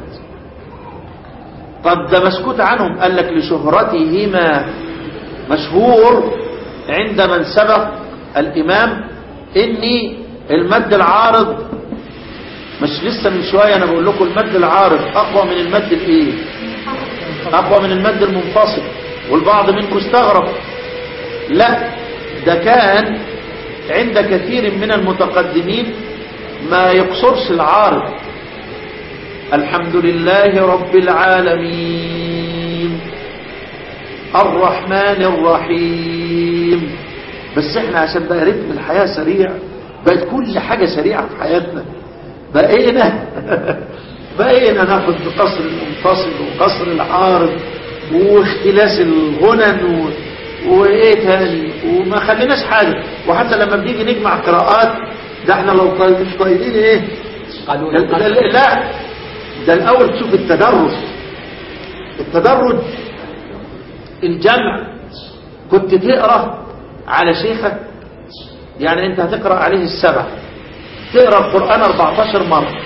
طب ده مسكوت عنهم قال لك لشهرتهما مشهور عند من سبق الإمام إني المد العارض مش لسه من شوية أنا بقول لكم المد العارض أقوى من المد الإيه أقوى من المد المنفصل والبعض منكم استغرب لا ده كان عند كثير من المتقدمين ما يقصرش العارض الحمد لله رب العالمين الرحمن الرحيم بس احنا عشان بقى رتم الحياة سريع بقت كل حاجة سريعة في حياتنا بقينا بقينا ناخد بقصر المنفصل وقصر العارض واختلاس الغنن و... وايه تاني وما خليناش حاجة وحتى لما بنيجي نجمع قراءات ده احنا لو طايلين طايلين ايه قالوا لا, لا, لا ده الاول تشوف التدرج التدرج الجمع كنت تقرا على شيخك يعني انت هتقرا عليه السبع تقرا القران 14 مره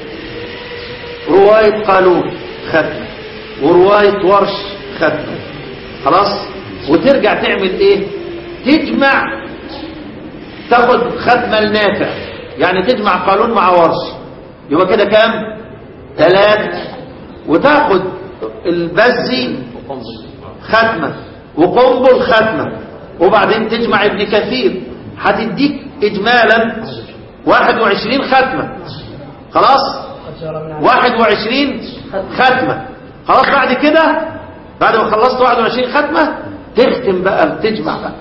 روايه قالون ختمه وروايه ورش ختمه خلاص وترجع تعمل ايه تجمع تاخد ختمه النافع يعني تجمع قالون مع ورش يبقى كده كام ثلاث وتاخد البزي ختمة وقنبل ختمة وبعدين تجمع ابن كثير هتديك اجمالا 21 ختمة خلاص قد جرى من 21 ختمة خلاص بعد كده بعد ما خلصت 21 ختمة تختم بقى تجمع بقى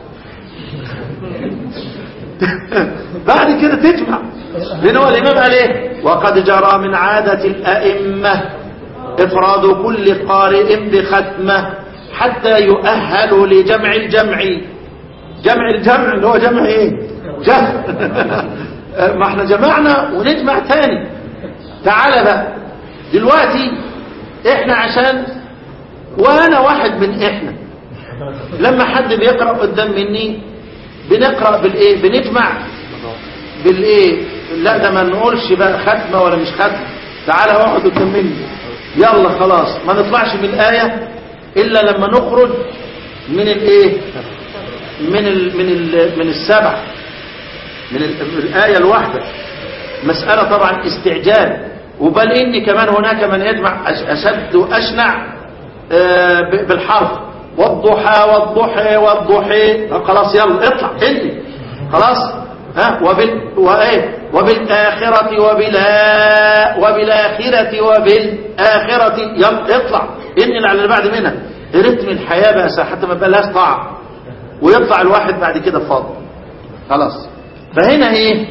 بعد كده تجمع لأن هو الإمام قال إيه وقد جرى من عادة الأئمة إفراد كل قارئ بختمة حتى يؤهل لجمع الجمع جمع الجمع اللي هو جمع إيه جمع ما احنا جمعنا ونجمع تاني تعال بقى دلوقتي احنا عشان وانا واحد من احنا لما حد بيقرأ قدام مني بنقرأ بالايه بنجمع بالايه لا ده ما نقولش بقى ختمة ولا مش ختمة تعالى اقعد قدام مني يلا خلاص ما نطلعش من الآية إلا لما نخرج من الايه من ال من ال من السبع من ال- من الآية الواحدة مسألة طبعا استعجال وبل إن كمان هناك من يجمع أش- أشد وأشنع آه، ب- بالحرف والضحى والضحى والضحى آه، خلاص يلا اطلع انت خلاص ها وبال وايه وبالآخرة وبلا وبالآخرة وبالآخرة يلا اطلع انقل على اللي بعد منها رتم الحياة بقى حتى ما بقاش طاعة ويطلع الواحد بعد كده فاضي خلاص فهنا ايه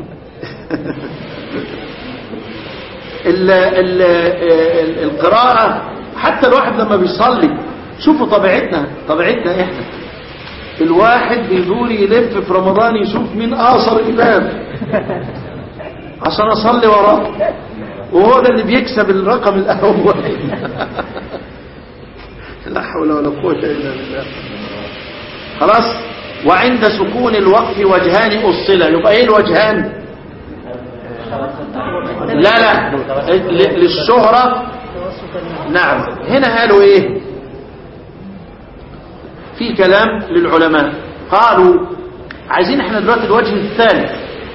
ال ال ال القراءة حتى الواحد لما بيصلي شوفوا طبيعتنا طبيعتنا احنا الواحد بيدور يلف في رمضان يشوف مين اقصر امام عشان اصلي وراه وهو ده اللي بيكسب الرقم الاول لا حول ولا قوه الا بالله خلاص وعند سكون الوقف وجهان أصلة يبقى ايه الوجهان لا لا ل- للشهرة نعم هنا قالوا ايه في كلام للعلماء قالوا عايزين احنا دلوقتي الوجه الثالث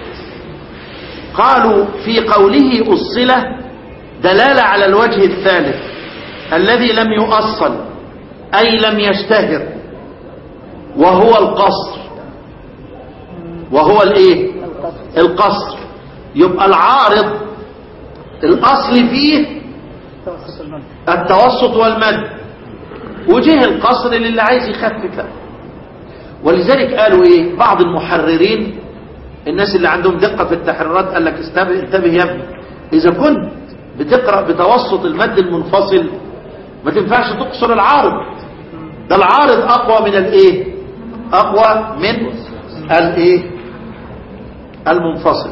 قالوا في قوله أصلة دلالة على الوجه الثالث الذي لم يؤصل أي لم يشتهر وهو القصر وهو الايه القصر يبقى العارض الاصل فيه التوسط والمد وجه القصر للي عايز يخفف ولذلك قالوا ايه بعض المحررين الناس اللي عندهم دقة في التحريرات قال لك استبه انتبه يا ابني اذا كنت بتقرأ بتوسط المد المنفصل ما تنفعش تقصر العارض ده العارض اقوى من الايه اقوى من الايه المنفصل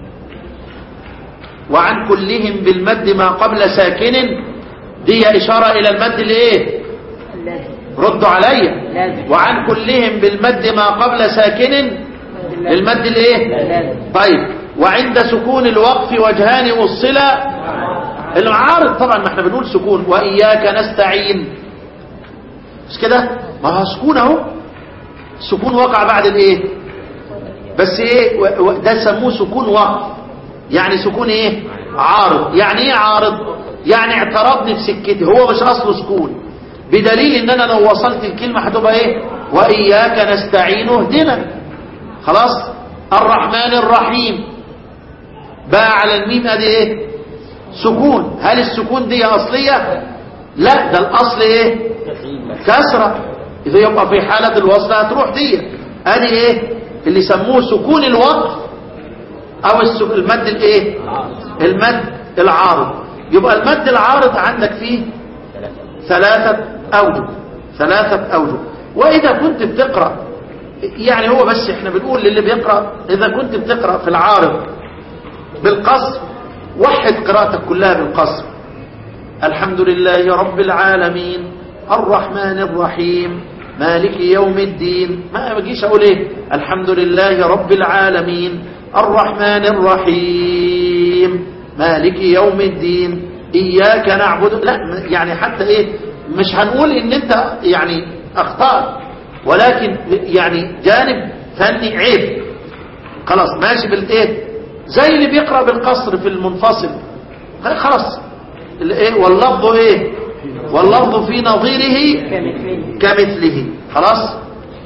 وعن كلهم بالمد ما قبل ساكن دي إشارة إلى المد الايه لازم ردوا عليا لازم. وعن كلهم بالمد ما قبل ساكن المد الايه لازم. طيب وعند سكون الوقف وجهان والصلة العارض طبعا ما احنا بنقول سكون وإياك نستعين مش كده ما هو سكون اهو السكون وقع بعد الايه بس ايه و- و- ده سموه سكون وقف يعني سكون ايه عارض يعني ايه عارض يعني اعترضني في سكتي هو مش اصله سكون بدليل ان انا لو وصلت الكلمة هتبقى ايه واياك نستعين اهدنا خلاص الرحمن الرحيم بقى على الميم ادي ايه سكون هل السكون دي اصلية لا ده الاصل ايه كسرة اذا يبقى في حالة الوصل هتروح دي ادي ايه اللي يسموه سكون الوقف او السك- المد الايه المد العارض يبقى المد العارض عندك فيه ثلاثة اوجه ثلاثة اوجه واذا كنت بتقرأ يعني هو بس احنا بنقول للي بيقرأ اذا كنت بتقرأ في العارض بالقصر وحد قراءتك كلها بالقصر الحمد لله رب العالمين الرحمن الرحيم مالك يوم الدين ما بجيش اقول ايه الحمد لله رب العالمين الرحمن الرحيم مالك يوم الدين اياك نعبد لا يعني حتى ايه مش هنقول ان انت يعني اخطأت ولكن يعني جانب فني عيب خلاص ماشي بالايه زي اللي بيقرأ بالقصر في المنفصل خلاص الايه واللفظ ايه واللفظ في نظيره كمثله كمثله خلاص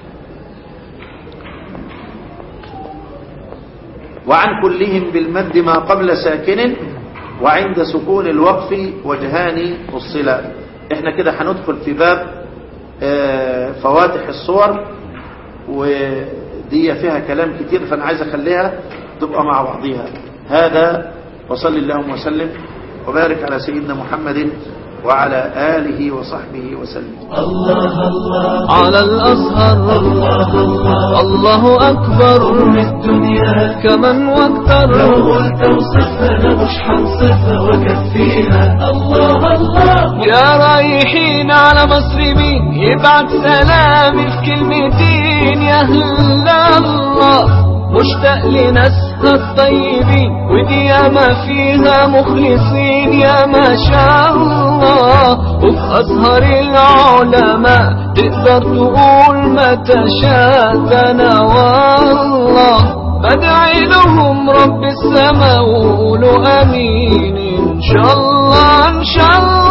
وعن كلهم بالمد ما قبل ساكن وعند سكون الوقف وجهان الصلة احنا كده هندخل في باب آه، فواتح الصور ودي فيها كلام كتير فانا عايز اخليها تبقى مع بعضيها هذا وصل اللهم وسلم وبارك على سيدنا محمد وعلى آله وصحبه وسلم الله الله على الأزهر الله الله الله أكبر من الدنيا كمن لو واكتر قلت اوصفها انا مش هنصفها واكفيها الله الله يا رايحين على مصر مين يبعت سلامي في كلمتين يا أهل الله مشتاق لناسها الطيبين ودي ياما فيها مخلصين يا ما شاء الله وفي أزهر العلماء تقدر تقول ما تشاء أنا والله بدعي لهم رب السماء وقولوا امين ان شاء الله ان شاء الله